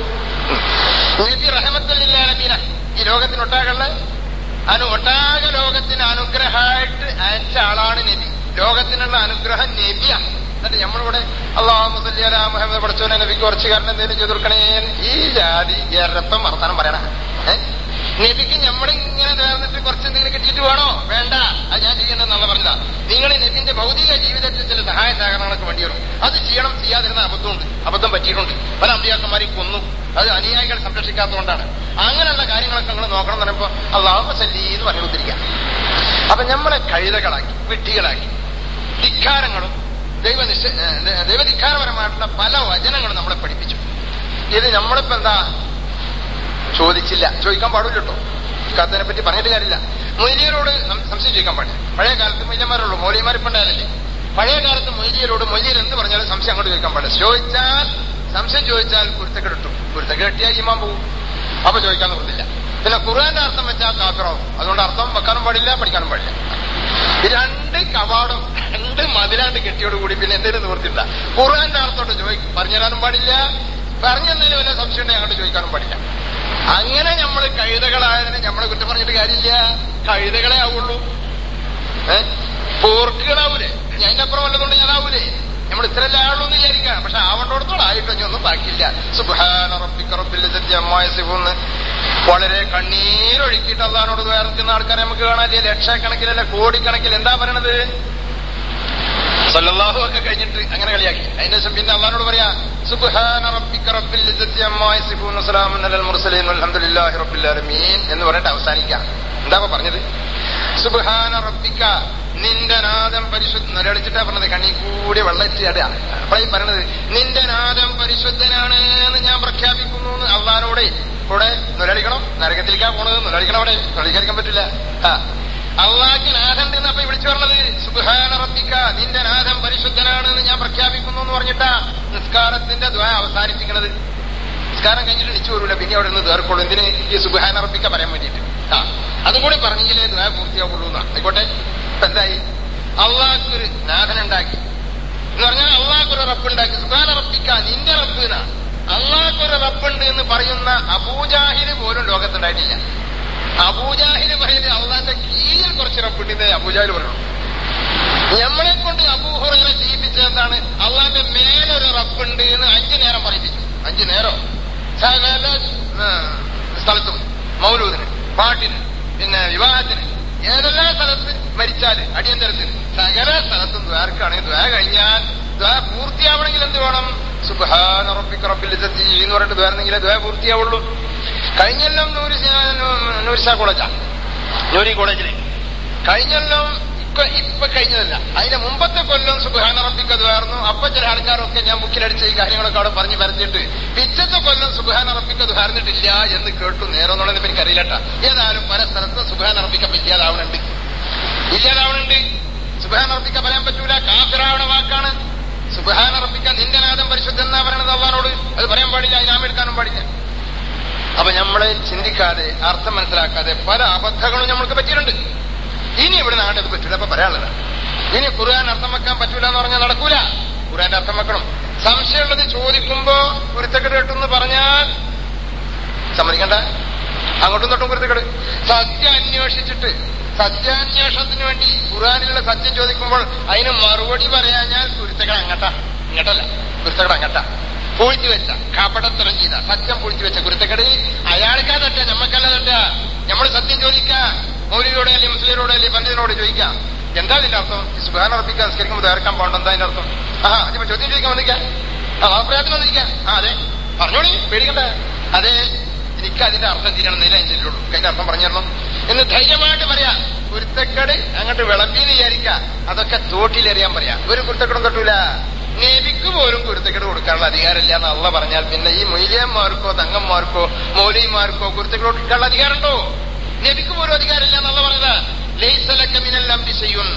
[SPEAKER 1] നബി റഹമത്തല്ലാലമീന ഈ ലോകത്തിനൊട്ടാകുള്ള അനു ഒട്ടാക ലോകത്തിന് അനുഗ്രഹമായിട്ട് അയച്ച ആളാണ് നബി ലോകത്തിനുള്ള അനുഗ്രഹം നബിയാണ് എന്നിട്ട് നമ്മളിവിടെ അള്ളാഹു മുസല്ലിയല മുഹമ്മദ് പഠിച്ചോനെ നബിക്ക് കുറച്ച് കാരണം എന്തെങ്കിലും ചെയ്ത് കൊടുക്കണേ ഈ ജാതി എരപ്പം വർത്താനം പറയണ ഏഹ് നബിക്ക് നമ്മളിങ്ങനെ നേർന്നിട്ട് കുറച്ച് എന്തെങ്കിലും കിട്ടിയിട്ട് വേണോ വേണ്ട അത് ഞാൻ ചെയ്യണ്ടെന്നുള്ള പറഞ്ഞതാ നിങ്ങൾ നബിന്റെ ഭൗതിക ജീവിതത്തിൽ ചില സഹായ സഹകരണങ്ങളൊക്കെ വേണ്ടി വരും അത് ചെയ്യണം ചെയ്യാതിരുന്ന അബദ്ധമുണ്ട് അബദ്ധം പറ്റിയിട്ടുണ്ട് പല അമ്പിയാക്കന്മാരെയും കൊന്നു അത് അനുയായികൾ സംരക്ഷിക്കാത്തതുകൊണ്ടാണ് അങ്ങനെയുള്ള കാര്യങ്ങളൊക്കെ നിങ്ങൾ നോക്കണം എന്ന് പറയുമ്പോൾ അള്ളാഹു സല്ലി എന്ന് പറഞ്ഞു കൊടുത്തിരിക്കുക അപ്പൊ നമ്മളെ കഴുതകളാക്കി വിഡ്ഢികളാക്കി ധിക്കാരങ്ങളും ദൈവനിഷ ദൈവധിക്കാരപരമായിട്ടുള്ള പല വചനങ്ങളും നമ്മളെ പഠിപ്പിച്ചു ഇത് നമ്മളിപ്പോ എന്താ ചോദിച്ചില്ല ചോദിക്കാൻ പാടില്ല കേട്ടോ കത്തിനെ പറ്റി പറഞ്ഞിട്ട് കാര്യമില്ല മൊയ്ലിയരോട് സംശയം ചോദിക്കാൻ പാടില്ല പഴയ കാലത്ത് മൊയ്യന്മാരുള്ളൂ മൗലിയന്മാരിപ്പോ ഉണ്ടായാലല്ലേ പഴയ കാലത്ത് മൊയ്ലിയരോട് മൊയ്ലിയർ എന്ത് പറഞ്ഞാലും സംശയം അങ്ങോട്ട് ചോദിക്കാൻ പാടില്ല ചോദിച്ചാൽ സംശയം ചോദിച്ചാൽ കുരുത്തക്കെട് കിട്ടും കുരുത്തക്കെട് കിട്ടിയാൽ ഈമാൻ പോകും അപ്പൊ ചോദിക്കാൻ നിർത്തില്ല പിന്നെ ഖുർആന്റെ അർത്ഥം വെച്ചാൽ കാഫിറാവും അതുകൊണ്ട് അർത്ഥം വെക്കാനും പാടില്ല പഠിക്കാനും പാടില്ല ഈ രണ്ട് കവാടും രണ്ട് മതിലാണ്ട് കെട്ടിയോട് കൂടി പിന്നെ എന്തെങ്കിലും നിവർത്തില്ല ഖുർആന്റെ അർത്ഥത്തോട്ട് ചോദിക്കും പറഞ്ഞുതരാനും പാടില്ല പറഞ്ഞെന്തെങ്കിലും വല്ല സംശയം ഉണ്ടെങ്കിൽ അങ്ങോട്ട് ചോദിക്കാനും പാടില്ല അങ്ങനെ നമ്മൾ കഴുതകളായതിനെ നമ്മളെ കുറ്റം പറഞ്ഞിട്ട് കാര്യമില്ല കഴുതകളെ ആവുള്ളൂ ഏ പോർക്കുകളാവൂലേ ഞാൻ അതിന്റെ അപ്പുറം വല്ലതുകൊണ്ട് ഞാനാവൂലേ നമ്മൾ ഇത്രയല്ലേ ആളുള്ളൂ എന്ന് വിചാരിക്കാം പക്ഷെ ആവണ്ടോടത്തോളം ആയിട്ടോ ഒന്നും ബാക്കിയില്ല സുബാന റബ്ബിക്ക റബ്ബിൽ സത്യമായ സിബുന്ന് വളരെ കണ്ണീരൊഴുക്കിയിട്ട് അള്ളഹാനോട് വേർക്കുന്ന ആൾക്കാരെ നമുക്ക് കാണാല്ലേ ലക്ഷക്കണക്കിലല്ല കോടിക്കണക്കിൽ എന്താ പറയണത് സല്ലല്ലാഹു ഒക്കെ കഴിഞ്ഞിട്ട് അങ്ങനെ കളിയാക്കി അതിന്റെ ശേഷം പിന്നെ അള്ളഹാനോട് പറയാ സുബ്ഹാന റബ്ബിക റബ്ബിൽ ഇസ്സത്തി അമ്മാ യസിഫൂൻ സലാമുൻ അലൽ മുർസലീൻ വൽഹംദുലില്ലാഹി റബ്ബിൽ ആലമീൻ എന്ന് പറഞ്ഞിട്ട് അവസാനിക്കാം എന്താ പറഞ്ഞത് സുബ്ഹാന റബ്ബിക നിന്റെ നാദം പരിശുദ്ധ നിലവിളിച്ചിട്ടാ പറഞ്ഞത് കണ്ണി കൂടി വെള്ളറ്റിയാടുക അപ്പോഴേ പറയണത് നിന്റെ നാദം പരിശുദ്ധനാണ് എന്ന് ഞാൻ പ്രഖ്യാപിക്കുന്നു എന്ന് അള്ളഹാനോട് കൂടെ നിലളിക്കണം നരകത്തിലേക്കാ പോണത് നിലളിക്കണം അവിടെ നിലളിക്കാൻ പറ്റില്ല ആ അള്ളാഹ്ക്ക് നാഥൻ എന്ന് അപ്പൊ വിളിച്ചു പറഞ്ഞത് സുബാന റബ്ബിക്ക നിന്റെ നാഥൻ പരിശുദ്ധനാണ് എന്ന് ഞാൻ പ്രഖ്യാപിക്കുന്നു എന്ന് പറഞ്ഞിട്ടാ നിസ്കാരത്തിന്റെ ദ്വ അവസാനിപ്പിക്കുന്നത് നിസ്കാരം കഴിഞ്ഞിട്ട് നിച്ചു വരൂല പിന്നെ അവിടെ നിന്ന് തീർക്കുള്ളൂ എന്തിന് ഈ സുബാന റബ്ബിക്ക പറയാൻ വേണ്ടിയിട്ട് ആ അതും കൂടി പറഞ്ഞെങ്കിലേ ദ്വ പൂർത്തിയാവുള്ളൂ എന്നാ ആയിക്കോട്ടെ ഇപ്പൊ എന്തായി അള്ളാഹ്ക്കൊരു നാഥൻ ഉണ്ടാക്കി എന്ന് പറഞ്ഞാൽ അള്ളാഹ്ക്കൊരു റബ്ബുണ്ടാക്കി സുബാന റബ്ബിക്ക നിന്റെ റബ്ബ് എന്നാണ് അള്ളാഹ്ക്കൊരു റബ്ബുണ്ട് എന്ന് പറയുന്ന അബൂജാഹിന് പോലും ലോകത്തുണ്ടായിട്ടില്ല അബൂജാഹില് പറയുന്നത് അള്ളാന്റെ കീഴിൽ കുറച്ച് റബ്ബുണ്ടെന്ന് അബൂജാഹിൽ പറഞ്ഞു നമ്മളെ കൊണ്ട് അബൂഹുറകളെ ചെയ്യിപ്പിച്ചത് എന്താണ് അള്ളാന്റെ മേലൊരു റബ്ബുണ്ട് എന്ന് അഞ്ചു നേരം പറയിപ്പിച്ചു അഞ്ചു നേരം സകല സ്ഥലത്തും മൗലൂദിന് പാട്ടിന് പിന്നെ വിവാഹത്തിന് ഏതെല്ലാം സ്ഥലത്ത് മരിച്ചാല് അടിയന്തരത്തിന് സകല സ്ഥലത്തും ദ്വാരക്കാണെങ്കിൽ ദ്വാര കഴിഞ്ഞാൽ ദ്വാര പൂർത്തിയാവണമെങ്കിൽ എന്ത് വേണം സുബാന റബ്ബിക്ക് റബ്ബിൽ എന്ന് പറഞ്ഞിട്ട് ദ്വാരന്നെങ്കിലേ ദ്വാര പൂർത്തിയാവുള്ളൂ കഴിഞ്ഞെല്ലാം നൂര് നൂരിശ കോളേജാ നൂരി കോളേജില് കഴിഞ്ഞെല്ലാം ഇപ്പൊ ഇപ്പൊ കഴിഞ്ഞതല്ല അതിന്റെ മുമ്പത്തെ കൊല്ലം സുബാന റബ്ബിക്ക് ദ്വാർന്നു അപ്പൊ ചില ആൾക്കാരൊക്കെ ഞാൻ ബുക്കിലടിച്ച ഈ കാര്യങ്ങളൊക്കെ അവിടെ പറഞ്ഞു വരച്ചിട്ട് പിറ്റത്തെ കൊല്ലം സുബാന റബ്ബിക്ക് ദ്വാർന്നിട്ടില്ല എന്ന് കേട്ടു നേരം എന്നുള്ളത് എനിക്ക് അറിയില്ലട്ടാ ഏതായാലും പല സ്ഥലത്തും സുബാന റബ്ബിക്ക ഇല്ലാതാവണുണ്ട് ഇല്ലാതാവണുണ്ട് സുബാന റബ്ബിക്ക പറയാൻ പറ്റൂല കാഫിറാവണ വാക്കാണ് സുബാന റബ്ബിക്ക നിന്റെ നാദം പരിശുദ്ധ എന്നാ പറയണത് അള്ളഹാനോട് അത് പറയാൻ പാടില്ല അതിനാം എടുക്കാനും പാടില്ല അപ്പൊ നമ്മളെ ചിന്തിക്കാതെ അർത്ഥം മനസ്സിലാക്കാതെ പല അബദ്ധങ്ങളും നമ്മൾക്ക് പറ്റിയിട്ടുണ്ട് ഇനി ഇവിടെ നാട്ടത് പറ്റൂല അപ്പൊ പറയാനുള്ളത് ഇനി ഖുർആൻ അർത്ഥം വെക്കാൻ പറ്റൂല എന്ന് പറഞ്ഞാൽ നടക്കൂല ഖുർആന്റെ അർത്ഥം വെക്കണം സംശയമുള്ളത് ചോദിക്കുമ്പോ കുരുത്തക്കെട് കേട്ടെന്ന് പറഞ്ഞാൽ സമ്മതിക്കണ്ട അങ്ങോട്ടും തൊട്ടും കുരുത്തക്കെട് സത്യം അന്വേഷിച്ചിട്ട് സത്യാന്വേഷണത്തിന് വേണ്ടി ഖുറാനിലുള്ള സത്യം ചോദിക്കുമ്പോൾ അതിന് മറുപടി പറയാഞ്ഞാൽ കുരുത്തകട അങ്ങട്ടാ ഇങ്ങട്ടല്ല കുരുത്തകട അങ്ങട്ടാ പൂഴ്ത്തി വെച്ച കപടത്തരം ചെയ്ത സത്യം പൂഴ്ത്തി വെച്ച കുരുത്തക്കട് അയാൾക്കാ തട്ട നമ്മക്കല്ല തട്ട നമ്മൾ സത്യം ചോദിക്കുക മൗലിയോടെ അല്ലെങ്കിൽ മുസ്ലിമരോടെ അല്ലെങ്കിൽ പണ്ഡിതനോട് ചോദിക്കാം എന്താ ഇതിന്റെ അർത്ഥം സുഖാന ഉറപ്പിക്കാൻ സംസ്കരിക്കുമ്പോൾ തകർക്കാൻ പോകണ്ട എന്താ അതിന്റെ അർത്ഥം ആ അതിപ്പോ ചോദ്യം ചോദിക്കാൻ വന്നിരിക്കാം ആ അഭിപ്രായത്തിന് വന്നിരിക്കാം ആ അതെ പറഞ്ഞോളി പേടിക്കണ്ട അതെ എനിക്ക് അതിന്റെ അർത്ഥം തിരിയണമെന്നില്ല ഞാൻ ചെല്ലുള്ളൂ അതിന്റെ അർത്ഥം പറഞ്ഞു തരണം എന്ന് ധൈര്യമായിട്ട് പറയാ കുരുത്തക്കട് അങ്ങോട്ട് വിളമ്പിന്ന് വിചാരിക്ക അതൊക്കെ തോട്ടിലെറിയാൻ പറയാ ഒരു കുരുത്തക്കടും തൊട്ടൂല നബിക്ക് പോലും കുരുത്തക്കേട് കൊടുക്കാനുള്ള അധികാരമില്ല എന്ന് അള്ള പറഞ്ഞാൽ പിന്നെ ഈ മൊയ്ലിയന്മാർക്കോ തങ്ങന്മാർക്കോ മൗലിമാർക്കോ കുരുത്തക്കേട് കൊടുക്കാനുള്ള അധികാരമുണ്ടോ നബിക്ക് പോലും അധികാരമില്ല എന്നുള്ള പറഞ്ഞത് ലൈസലക്ക മിനല്ലാം ദിശയുൻ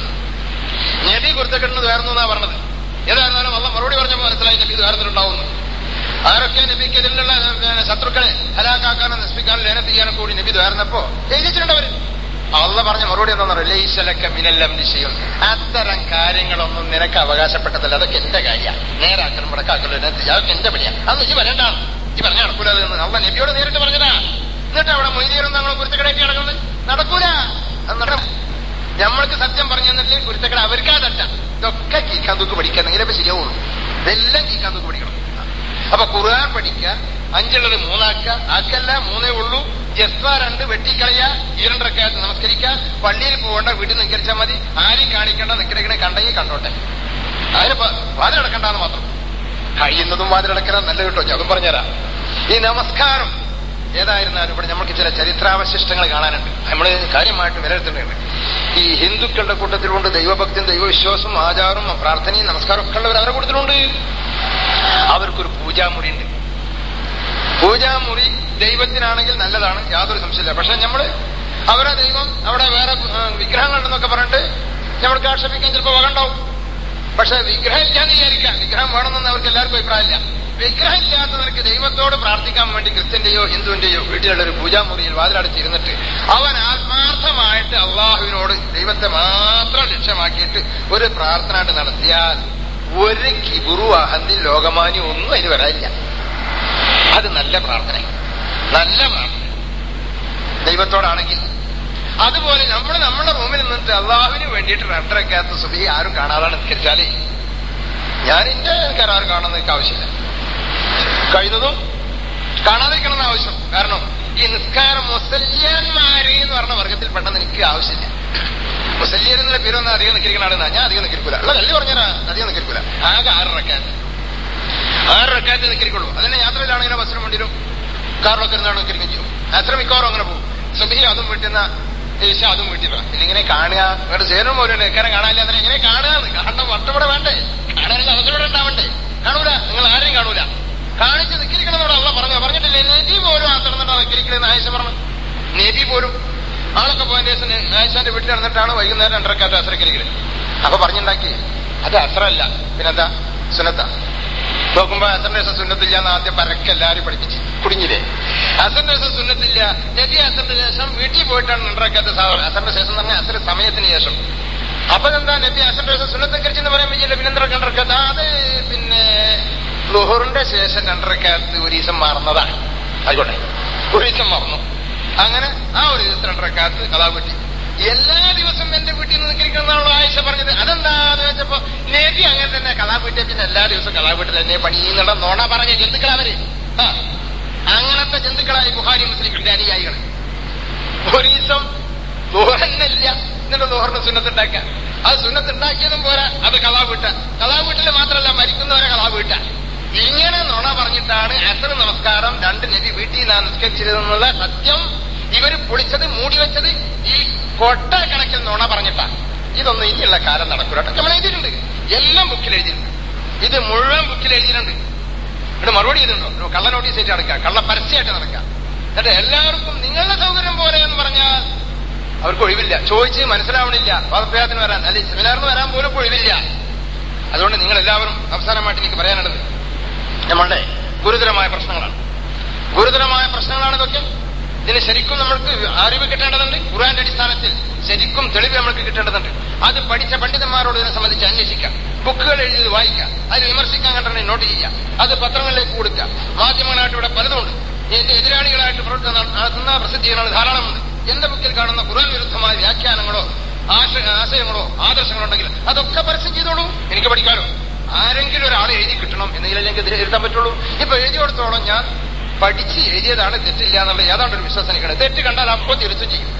[SPEAKER 1] നബി കുരുത്തക്കെട്ടിന് തുയർന്നു എന്നാ പറഞ്ഞത് ഏതായിരുന്നാലും അള്ള മറുപടി പറഞ്ഞപ്പോൾ മനസ്സിലായി നബി തുയർന്നിട്ടുണ്ടാവുന്നു ആരൊക്കെ നബിക്കെതിലുള്ള ഏഹ്, ശത്രുക്കളെ ഹലാക്കാക്കാനും നശിപ്പിക്കാനും ലേനത്ത് ചെയ്യാനും കൂടി നബി തുയർന്നപ്പോ എഴുതിച്ചിട്ടുണ്ടവര് അള്ള പറഞ്ഞ മറുപടി എന്താ പറയുക ലൈസലക്ക മിനെല്ലാം നിശ്ചയം അത്തരം കാര്യങ്ങളൊന്നും നിനക്ക് അവകാശപ്പെട്ടതല്ല അതൊക്കെ എന്റെ കാര്യ നേരാക്കലും മുടക്കാക്കലും എന്നെ അതൊക്കെ എന്റെ പണിയാ അതൊന്നും ഈ വരണ്ട ഈ പറഞ്ഞ നടക്കൂല അതെന്ന് അള്ള നബിയോട് നേരിട്ട് പറഞ്ഞതാ എന്നിട്ട് അവിടെ മൊയ്തീറും തങ്ങളെ കുരുത്തക്കടയായിട്ട് നടക്കുന്നത് നടക്കൂല അത് നടക്കും നമ്മൾക്ക് സത്യം പറഞ്ഞു തന്നില്ലെങ്കിൽ കുരുത്തക്കട അവർക്കാ തട്ട ഇതൊക്കെ കീക്കാൻ തൂക്ക് പഠിക്കുന്നെങ്കിലേ ഇപ്പൊ ശരിയാവുള്ളൂ ഇതെല്ലാം കീക്കാൻ തൂക്ക് പഠിക്കണം അപ്പൊ ഖുർആൻ പഠിക്കുക അഞ്ചുള്ളത് മൂന്നാക്കുക ആക്കല്ല മൂന്നേ ഉള്ളൂ ജസ്വ രണ്ട് വെട്ടിക്കളയ ഈരണ്ടരക്കാലത്ത് നമസ്കരിക്കുക പള്ളിയിൽ പോകേണ്ട വീട്ടിൽ നിസ്കരിച്ചാൽ മതി ആരെയും കാണിക്കേണ്ട നിൽക്കണേ കണ്ടെങ്കിൽ കണ്ടോട്ടെ അതിന് പ- വാതിലടക്കണ്ടെന്ന് മാത്രം കഴിയുന്നതും വാതിലടക്കലാൻ നല്ല കിട്ടോ ഞാൻ അതും പറഞ്ഞുതരാം ഈ നമസ്കാരം ഏതായിരുന്നാലും ഇവിടെ നമുക്ക് ചില ചരിത്രാവശിഷ്ടങ്ങൾ കാണാനുണ്ട് നമ്മൾ കാര്യമായിട്ട് വിലയിരുത്തേണ്ടതുണ്ട് ഈ ഹിന്ദുക്കളുടെ കൂട്ടത്തിലുണ്ട് ദൈവഭക്തിയും ദൈവവിശ്വാസവും ആചാരവും പ്രാർത്ഥനയും നമസ്കാരം ഒക്കെ ഉള്ളവർ അവരുടെ കൂട്ടത്തിലുണ്ട് അവർക്കൊരു പൂജാമുറി ഉണ്ട് പൂജാമുറി ദൈവത്തിനാണെങ്കിൽ നല്ലതാണ് യാതൊരു സംശയമില്ല പക്ഷെ നമ്മള് അവരെ ദൈവം അവിടെ വേറെ ആ, വിഗ്രഹങ്ങളുണ്ടെന്നൊക്കെ പറഞ്ഞിട്ട് നമ്മൾക്ക് ആക്ഷേപിക്കാൻ ചിലപ്പോൾ വകണ്ടാവും പക്ഷെ വിഗ്രഹം ഇല്ലാന്ന് വിചാരിക്കാം വിഗ്രഹം വേണമെന്ന് അവർക്ക് എല്ലാവർക്കും അഭിപ്രായമില്ല വിഗ്രഹം ഇല്ലാത്തവർക്ക് ദൈവത്തോട് പ്രാർത്ഥിക്കാൻ വേണ്ടി ക്രിസ്ത്യന്റെയോ ഹിന്ദുവിന്റെയോ വീട്ടിലുള്ള ഒരു പൂജാമുറിയിൽ വാതിലടച്ചിരുന്നിട്ട് അവൻ ആത്മാർത്ഥമായിട്ട് അള്ളാഹുവിനോട് ദൈവത്തെ മാത്രം ലക്ഷ്യമാക്കിയിട്ട് ഒരു പ്രാർത്ഥന നടത്തിയാൽ ഒരു കിബുറു അഹന്തി ലോകമാനി ഒന്നും അതിന് വരാനില്ല അത് നല്ല പ്രാർത്ഥന നല്ല പ്രാർത്ഥന ദൈവത്തോടാണെങ്കിൽ അതുപോലെ നമ്മൾ നമ്മുടെ റൂമിൽ നിന്നിട്ട് അള്ളാഹുവിന് വേണ്ടിയിട്ട് രണ്ടരക്കകത്ത് സുബി ആരും കാണാതാണ് നിസ്കരിച്ചാലേ ഞാൻ എന്റെ കരാർ കാണുന്ന എനിക്ക് ആവശ്യമില്ല കഴിയുന്നതും കാണാതിരിക്കണം ആവശ്യം കാരണം ഈ നിസ്കാരം മുസല്യന്മാര് എന്ന് പറഞ്ഞ വർഗത്തിൽ പെട്ടെന്ന് എനിക്ക് ആവശ്യമില്ല മുസല്യർ എന്നുള്ള പേരൊന്നും അധികം നിൽക്കുന്ന ആളെന്നാ ഞാൻ അധികം നിൽക്കൂല ഉള്ള കല്ല് പറഞ്ഞാ അധികം നിൽക്കൂല ആകെ ആറ് റക്കാത്ത് ആറ് റക്കാത്ത് നിൽക്കുള്ളൂ അതിന്റെ യാത്രയിലാണെങ്കിലോ ബസ്സിനും വണ്ടിയിലും കാറിലൊക്കെ ഇരുന്നാണ് നിൽക്കുകയും ചെയ്യും അത്ര മിക്കവാറും അങ്ങനെ പോകും സുബഹി അതും വീട്ടുന്ന ഈശ അതും വീട്ടിൽ പിന്നെ ഇങ്ങനെ കാണുക നിങ്ങളുടെ ചേരും പോലും നിൽക്കാരം കാണാനില്ല അതിനെ എങ്ങനെ കാണുക കാണണം വട്ടവിടെ വേണ്ടേ കാണാനുള്ള അവസരം ഉണ്ടാവണ്ടേ കാണൂല നിങ്ങൾ ആരെയും കാണൂല കാണിച്ച് നിൽക്കിരിക്കണമെന്നോട് അള്ള പറഞ്ഞു പറഞ്ഞിട്ടില്ലേ നബി പോലും ആ തുറന്നിട്ടാ നിൽക്കിരിക്കണെന്ന് ആയിഷ പറഞ്ഞു നബി പോലും ആളൊക്കെ പോയതിന്റെ ശേഷം ആയിഷാന്റെ വീട്ടിൽ നടന്നിട്ടാണ് വൈകുന്നേരം രണ്ടരക്കാറ്റ് അസരക്കിരിക്കല് അപ്പൊ പറഞ്ഞുണ്ടാക്കി അത് അസറല്ല പിന്നെന്താ സുനത്ത നോക്കുമ്പോ അസറിന്റെ ശേഷം സുന്നത്തില്ല എന്ന് ആദ്യം പരക്കെ എല്ലാരും പഠിപ്പിച്ച് കുടുങ്ങിയില്ലേ അസറിന്റെ ശേഷം സുന്നത്തില്ല നബി അസറിന്റെ ശേഷം വീട്ടിൽ പോയിട്ടാണ് രണ്ടരക്കാത്ത സാധനം അസറിന്റെ ശേഷം എന്ന് പറഞ്ഞാൽ അസർ സമയത്തിന് ശേഷം അപ്പൊ എന്താ നബി അസറിന്റെ ശേഷം സുന്നത്തക്കരിച്ചെന്ന് പറയാൻ പറ്റില്ല പിന്നെ എന്താ രണ്ടരക്കാത്ത അത് പിന്നെ ലുഹറിന്റെ ശേഷം രണ്ടരക്കാത്ത് ഒരു ദിവസം മറന്നതാണ് ആയിക്കോട്ടെ ഒരു ദിവസം മറന്നു അങ്ങനെ ആ ഒരു ദിവസം രണ്ടരക്കാത്ത് കഥാ വീട്ടി എല്ലാ ദിവസവും എന്റെ വീട്ടിൽ നിന്ന് നിൽക്കണമെന്നാണല്ലോ ആയിഷ പറഞ്ഞത് അതെന്താന്ന് വെച്ചപ്പോ നബി അങ്ങനെ തന്നെ കഥാ വീട്ടിൽ പിന്നെ എല്ലാ ദിവസവും കഥാ വീട്ടിൽ തന്നെ പണിയുന്നുള്ള നോണ പറഞ്ഞ ജന്തുക്കളവര് ആ അങ്ങനത്തെ ജന്തുക്കളായി ബുഹാരി മുസ്ലിങ്ങളുടെ അനുയായികൾ ഒരു ദിവസം ദോഹന്നില്ല എന്നിട്ട് ദോഹറിന് സുന്നത്തുണ്ടാക്കുക അത് സുന്നത്തുണ്ടാക്കിയതും പോരാ അത് കഥാ വീട്ട കഥാ വീട്ടിൽ മാത്രമല്ല മരിക്കുന്നവരെ കഥാ വീട്ട ഇങ്ങനെ നുണ പറഞ്ഞിട്ടാണ് അസർ നമസ്കാരം രണ്ട് നബി വീട്ടിൽ നിന്നാണ് നിസ്കരിച്ചിരുന്നുള്ള സത്യം ഇവര് പൊളിച്ചത് മൂടി വെച്ചത് ഈ കൊട്ട കണക്കിൽ നുണ പറഞ്ഞിട്ടാണ് ഇതൊന്നും ഇനിയുള്ള കാലം നടക്കൂല കേട്ടോ നമ്മൾ എഴുതിയിട്ടുണ്ട് എല്ലാം ബുക്കിൽ എഴുതിയിട്ടുണ്ട് ഇത് മുഴുവൻ ബുക്കിൽ എഴുതിയിട്ടുണ്ട് ഇവിടെ മറുപടി ചെയ്തിട്ടുണ്ടോ കള്ള നോട്ടീസ് ആയിട്ട് നടക്കുക കള്ള പരസ്യമായിട്ട് നടക്കുക എന്നിട്ട് എല്ലാവർക്കും നിങ്ങളുടെ സൗകര്യം പോലെ എന്ന് പറഞ്ഞാൽ അവർക്ക് ഒഴിവില്ല ചോദിച്ച് മനസ്സിലാവണില്ല വാദപ്രയാത്തിന് വരാൻ അല്ലെ സെമിനാറിന് വരാൻ പോലും ഒഴിവില്ല അതുകൊണ്ട് നിങ്ങൾ എല്ലാവരും അവസാനമായിട്ട് എനിക്ക് പറയാനുള്ളത് നമ്മളുടെ ഗുരുതരമായ പ്രശ്നങ്ങളാണ് ഗുരുതരമായ പ്രശ്നങ്ങളാണ് ഇതൊക്കെ ഇതിന് ശരിക്കും നമ്മൾക്ക് അറിവ് കിട്ടേണ്ടതുണ്ട് ഖുറാന്റെ അടിസ്ഥാനത്തിൽ ശരിക്കും തെളിവ് നമ്മൾക്ക് കിട്ടേണ്ടതുണ്ട് അത് പഠിച്ച പണ്ഡിതന്മാരോട് ഇതിനെ സംബന്ധിച്ച് അന്വേഷിക്കാം ബുക്കുകൾ എഴുതി വായിക്കാം അത് വിമർശിക്കാൻ കണ്ടെങ്കിൽ നോട്ട് ചെയ്യാം അത് പത്രങ്ങളിലേക്ക് കൊടുക്കുക മാധ്യമങ്ങളായിട്ട് ഇവിടെ പലതുമുണ്ട് എന്റെ എതിരാളികളായിട്ട് പ്രവർത്തനം നടത്തുന്ന പ്രസിദ്ധീകരണങ്ങൾ ധാരാളമുണ്ട് എന്റെ ബുക്കിൽ കാണുന്ന ഖുർആൻ വിരുദ്ധമായ വ്യാഖ്യാനങ്ങളോ ആശ- ആശയങ്ങളോ ആദർശങ്ങളോ ഉണ്ടെങ്കിൽ അതൊക്കെ പരസ്യം ചെയ്തോളൂ എനിക്ക് പഠിക്കാലോ ആരെങ്കിലും ഒരാൾ എഴുതി കിട്ടണം എന്നതിൽ എനിക്ക് ഇതിൽ എഴുതാൻ പറ്റുള്ളൂ ഇപ്പൊ എഴുതിയോടത്തോളം ഞാൻ പഠിച്ച് എഴുതിയതാണ് തെറ്റില്ല എന്നുള്ള ഏതാണ്ട് ഒരു വിശ്വാസം എനിക്കാണ് തെറ്റ് കണ്ടാൽ അപ്പോൾ തിരുത്തും ചെയ്യും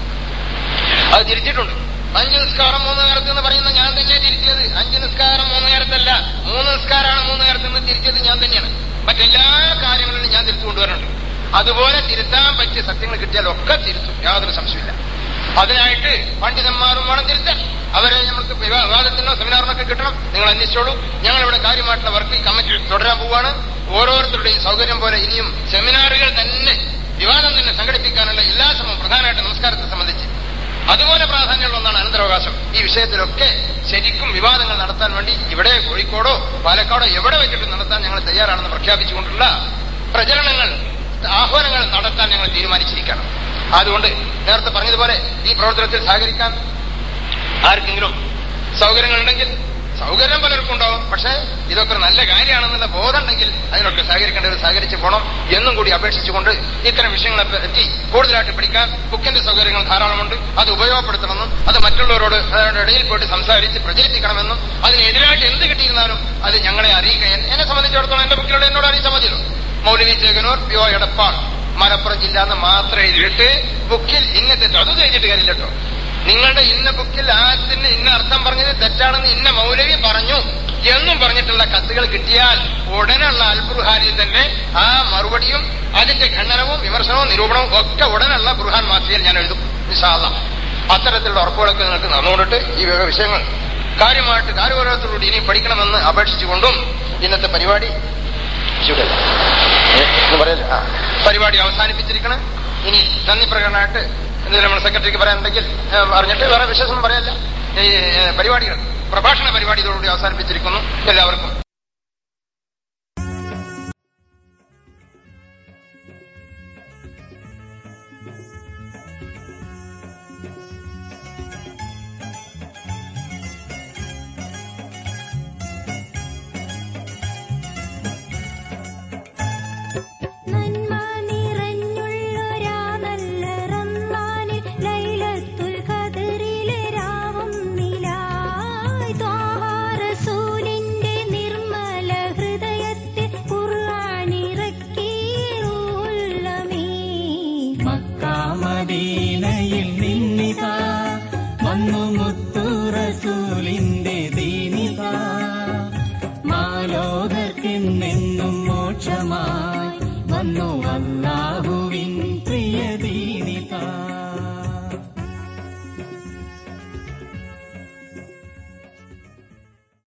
[SPEAKER 1] അത് തിരിച്ചിട്ടുണ്ട് അഞ്ച് നിസ്കാരം മൂന്ന് നേരത്ത് എന്ന് പറയുന്ന ഞാൻ തന്നെ തിരിച്ചത് അഞ്ച് നിസ്കാരം മൂന്ന് നേരത്തല്ല മൂന്ന് നിസ്കാരമാണ് മൂന്ന് നേരത്ത് എന്ന് തിരിച്ചത് ഞാൻ തന്നെയാണ് മറ്റെല്ലാ കാര്യങ്ങളിലും ഞാൻ തിരിച്ചു കൊണ്ടുവരുന്നുണ്ട് അതുപോലെ തിരുത്താൻ പറ്റിയ സത്യങ്ങൾ കിട്ടിയാൽ ഒക്കെ തിരുത്തും യാതൊരു സംശയമില്ല അതിനായിട്ട് പണ്ഡിതന്മാരും വേണം തിരുത്താൻ അവരെ നമുക്ക് വിവാ- വിവാദത്തിനോ സെമിനാറിനൊക്കെ കിട്ടണം നിങ്ങൾ അന്വേഷിച്ചോളൂ ഞങ്ങൾ ഇവിടെ കാര്യമായിട്ടുള്ള വർക്ക് ഈ കമ്മിറ്റി തുടരാൻ പോവാണ് ഓരോരുത്തരുടെയും സൗകര്യം പോലെ ഇനിയും സെമിനാറുകൾ തന്നെ വിവാദം തന്നെ സംഘടിപ്പിക്കാനുള്ള എല്ലാ ശ്രമവും പ്രധാനമായിട്ട് നമസ്കാരത്തെ സംബന്ധിച്ച് അതുപോലെ പ്രാധാന്യമുള്ള ഒന്നാണ് അനന്തരാവകാശം ഈ വിഷയത്തിലൊക്കെ ശരിക്കും വിവാദങ്ങൾ നടത്താൻ വേണ്ടി ഇവിടെ കോഴിക്കോടോ പാലക്കാടോ എവിടെ വെച്ചിട്ട് നടത്താൻ ഞങ്ങൾ തയ്യാറാണെന്ന് പ്രഖ്യാപിച്ചുകൊണ്ടുള്ള പ്രചരണങ്ങൾ ആഹ്വാനങ്ങൾ നടത്താൻ ഞങ്ങൾ തീരുമാനിച്ചിരിക്കണം അതുകൊണ്ട് നേരത്തെ പറഞ്ഞതുപോലെ ഈ പ്രവർത്തനത്തിൽ സഹകരിക്കാൻ ആർക്കെങ്കിലും സൗകര്യങ്ങളുണ്ടെങ്കിൽ സൗകര്യം പലർക്കും ഉണ്ടാവും പക്ഷേ ഇതൊക്കെ ഒരു നല്ല കാര്യമാണെന്നുള്ള ബോധം ഉണ്ടെങ്കിൽ അതിനൊക്കെ സഹകരിക്കേണ്ടവർ സഹകരിച്ച് പോകണം എന്നും കൂടി അപേക്ഷിച്ചുകൊണ്ട് ഇത്തരം വിഷയങ്ങളെ പറ്റി കൂടുതലായിട്ട് പഠിക്കാൻ ബുക്കിന്റെ സൗകര്യങ്ങൾ ധാരാളമുണ്ട് അത് ഉപയോഗപ്പെടുത്തണമെന്നും അത് മറ്റുള്ളവരോട് അവരുടെ ഇടയിൽ പോയിട്ട് സംസാരിച്ച് പ്രചരിപ്പിക്കണമെന്നും അതിനെതിരായിട്ട് എന്ത് കിട്ടിയിരുന്നാലും അത് ഞങ്ങളെ അറിയിക്കുക എന്നെ സംബന്ധിച്ചിടത്തോളം എന്റെ ബുക്കിലുള്ള എന്നോട് അറിയിച്ചാൽ മതിയല്ലോ മൗലവി ചേകനൂർ പി ഒ എടപ്പാൾ മലപ്പുറം ജില്ല എന്ന് മാത്രം എഴുതിയിട്ട് ബുക്കിൽ ഇന്ന തെറ്റോ അത് കഴിഞ്ഞിട്ട് കാര്യമില്ല കേട്ടോ നിങ്ങളുടെ ഇന്ന ബുക്കിൽ ആത്തിന് ഇന്ന അർത്ഥം പറഞ്ഞത് തെറ്റാണെന്ന് ഇന്ന മൗലവി പറഞ്ഞു എന്നും പറഞ്ഞിട്ടുള്ള കത്തുകൾ കിട്ടിയാൽ ഉടനുള്ള അൽബുർഹാനിൽ തന്നെ ആ മറുപടിയും അതിന്റെ ഖണ്ഡനവും വിമർശനവും നിരൂപണവും ഒക്കെ ഉടനുള്ള ബുർഹാൻ മാസികയിൽ ഞാൻ എഴുതും നിശാല അത്തരത്തിലുള്ള ഉറപ്പുകളൊക്കെ നിങ്ങൾക്ക് നടന്നുകൊണ്ടിട്ട് ഈ വക വിഷയങ്ങൾ കാര്യമായിട്ട് കാര്യപരത്തിലൂടെ ഇനി പഠിക്കണമെന്ന് അപേക്ഷിച്ചുകൊണ്ടും ഇന്നത്തെ പരിപാടി ശരിയല്ല. ഏ, എന്ന് പറയല്ലേ? ആ. പരിപാടി അവസാനിപ്പിച്ചിരിക്കണം ഇനി നന്ദി പ്രകടനമായിട്ട് എന്തെങ്കിലും നമ്മുടെ സെക്രട്ടറിക്ക് പറയാനുണ്ടെങ്കിൽ ഏ, പറഞ്ഞിട്ട് വേറെ വിശേഷം പറയല്ല ഈ ഏ, പരിപാടികൾ പ്രഭാഷണ പരിപാടി ഇതോടുകൂടി അവസാനിപ്പിച്ചിരിക്കുന്നു എല്ലാവർക്കും
[SPEAKER 2] നന്മ നിറഞ്ഞുള്ളൊരാ നല്ല റമളാനിൽ ലൈലത്തുൽ ഖദറിലെ രാവും നിലായ് ത്വാഹ റസൂലിന്റെ നിർമ്മല ഹൃദയത്തിൽ ഖുർആനിറക്കിയുള്ളമേ
[SPEAKER 3] മക്കാമദീനയിൽ നിന്നിതാ വന്നു മുത്തു റസൂലിന്റെ ദീനിത മാലോകർക്കെന്നെന്നും മോക്ഷമായി വന്നു അല്ലാ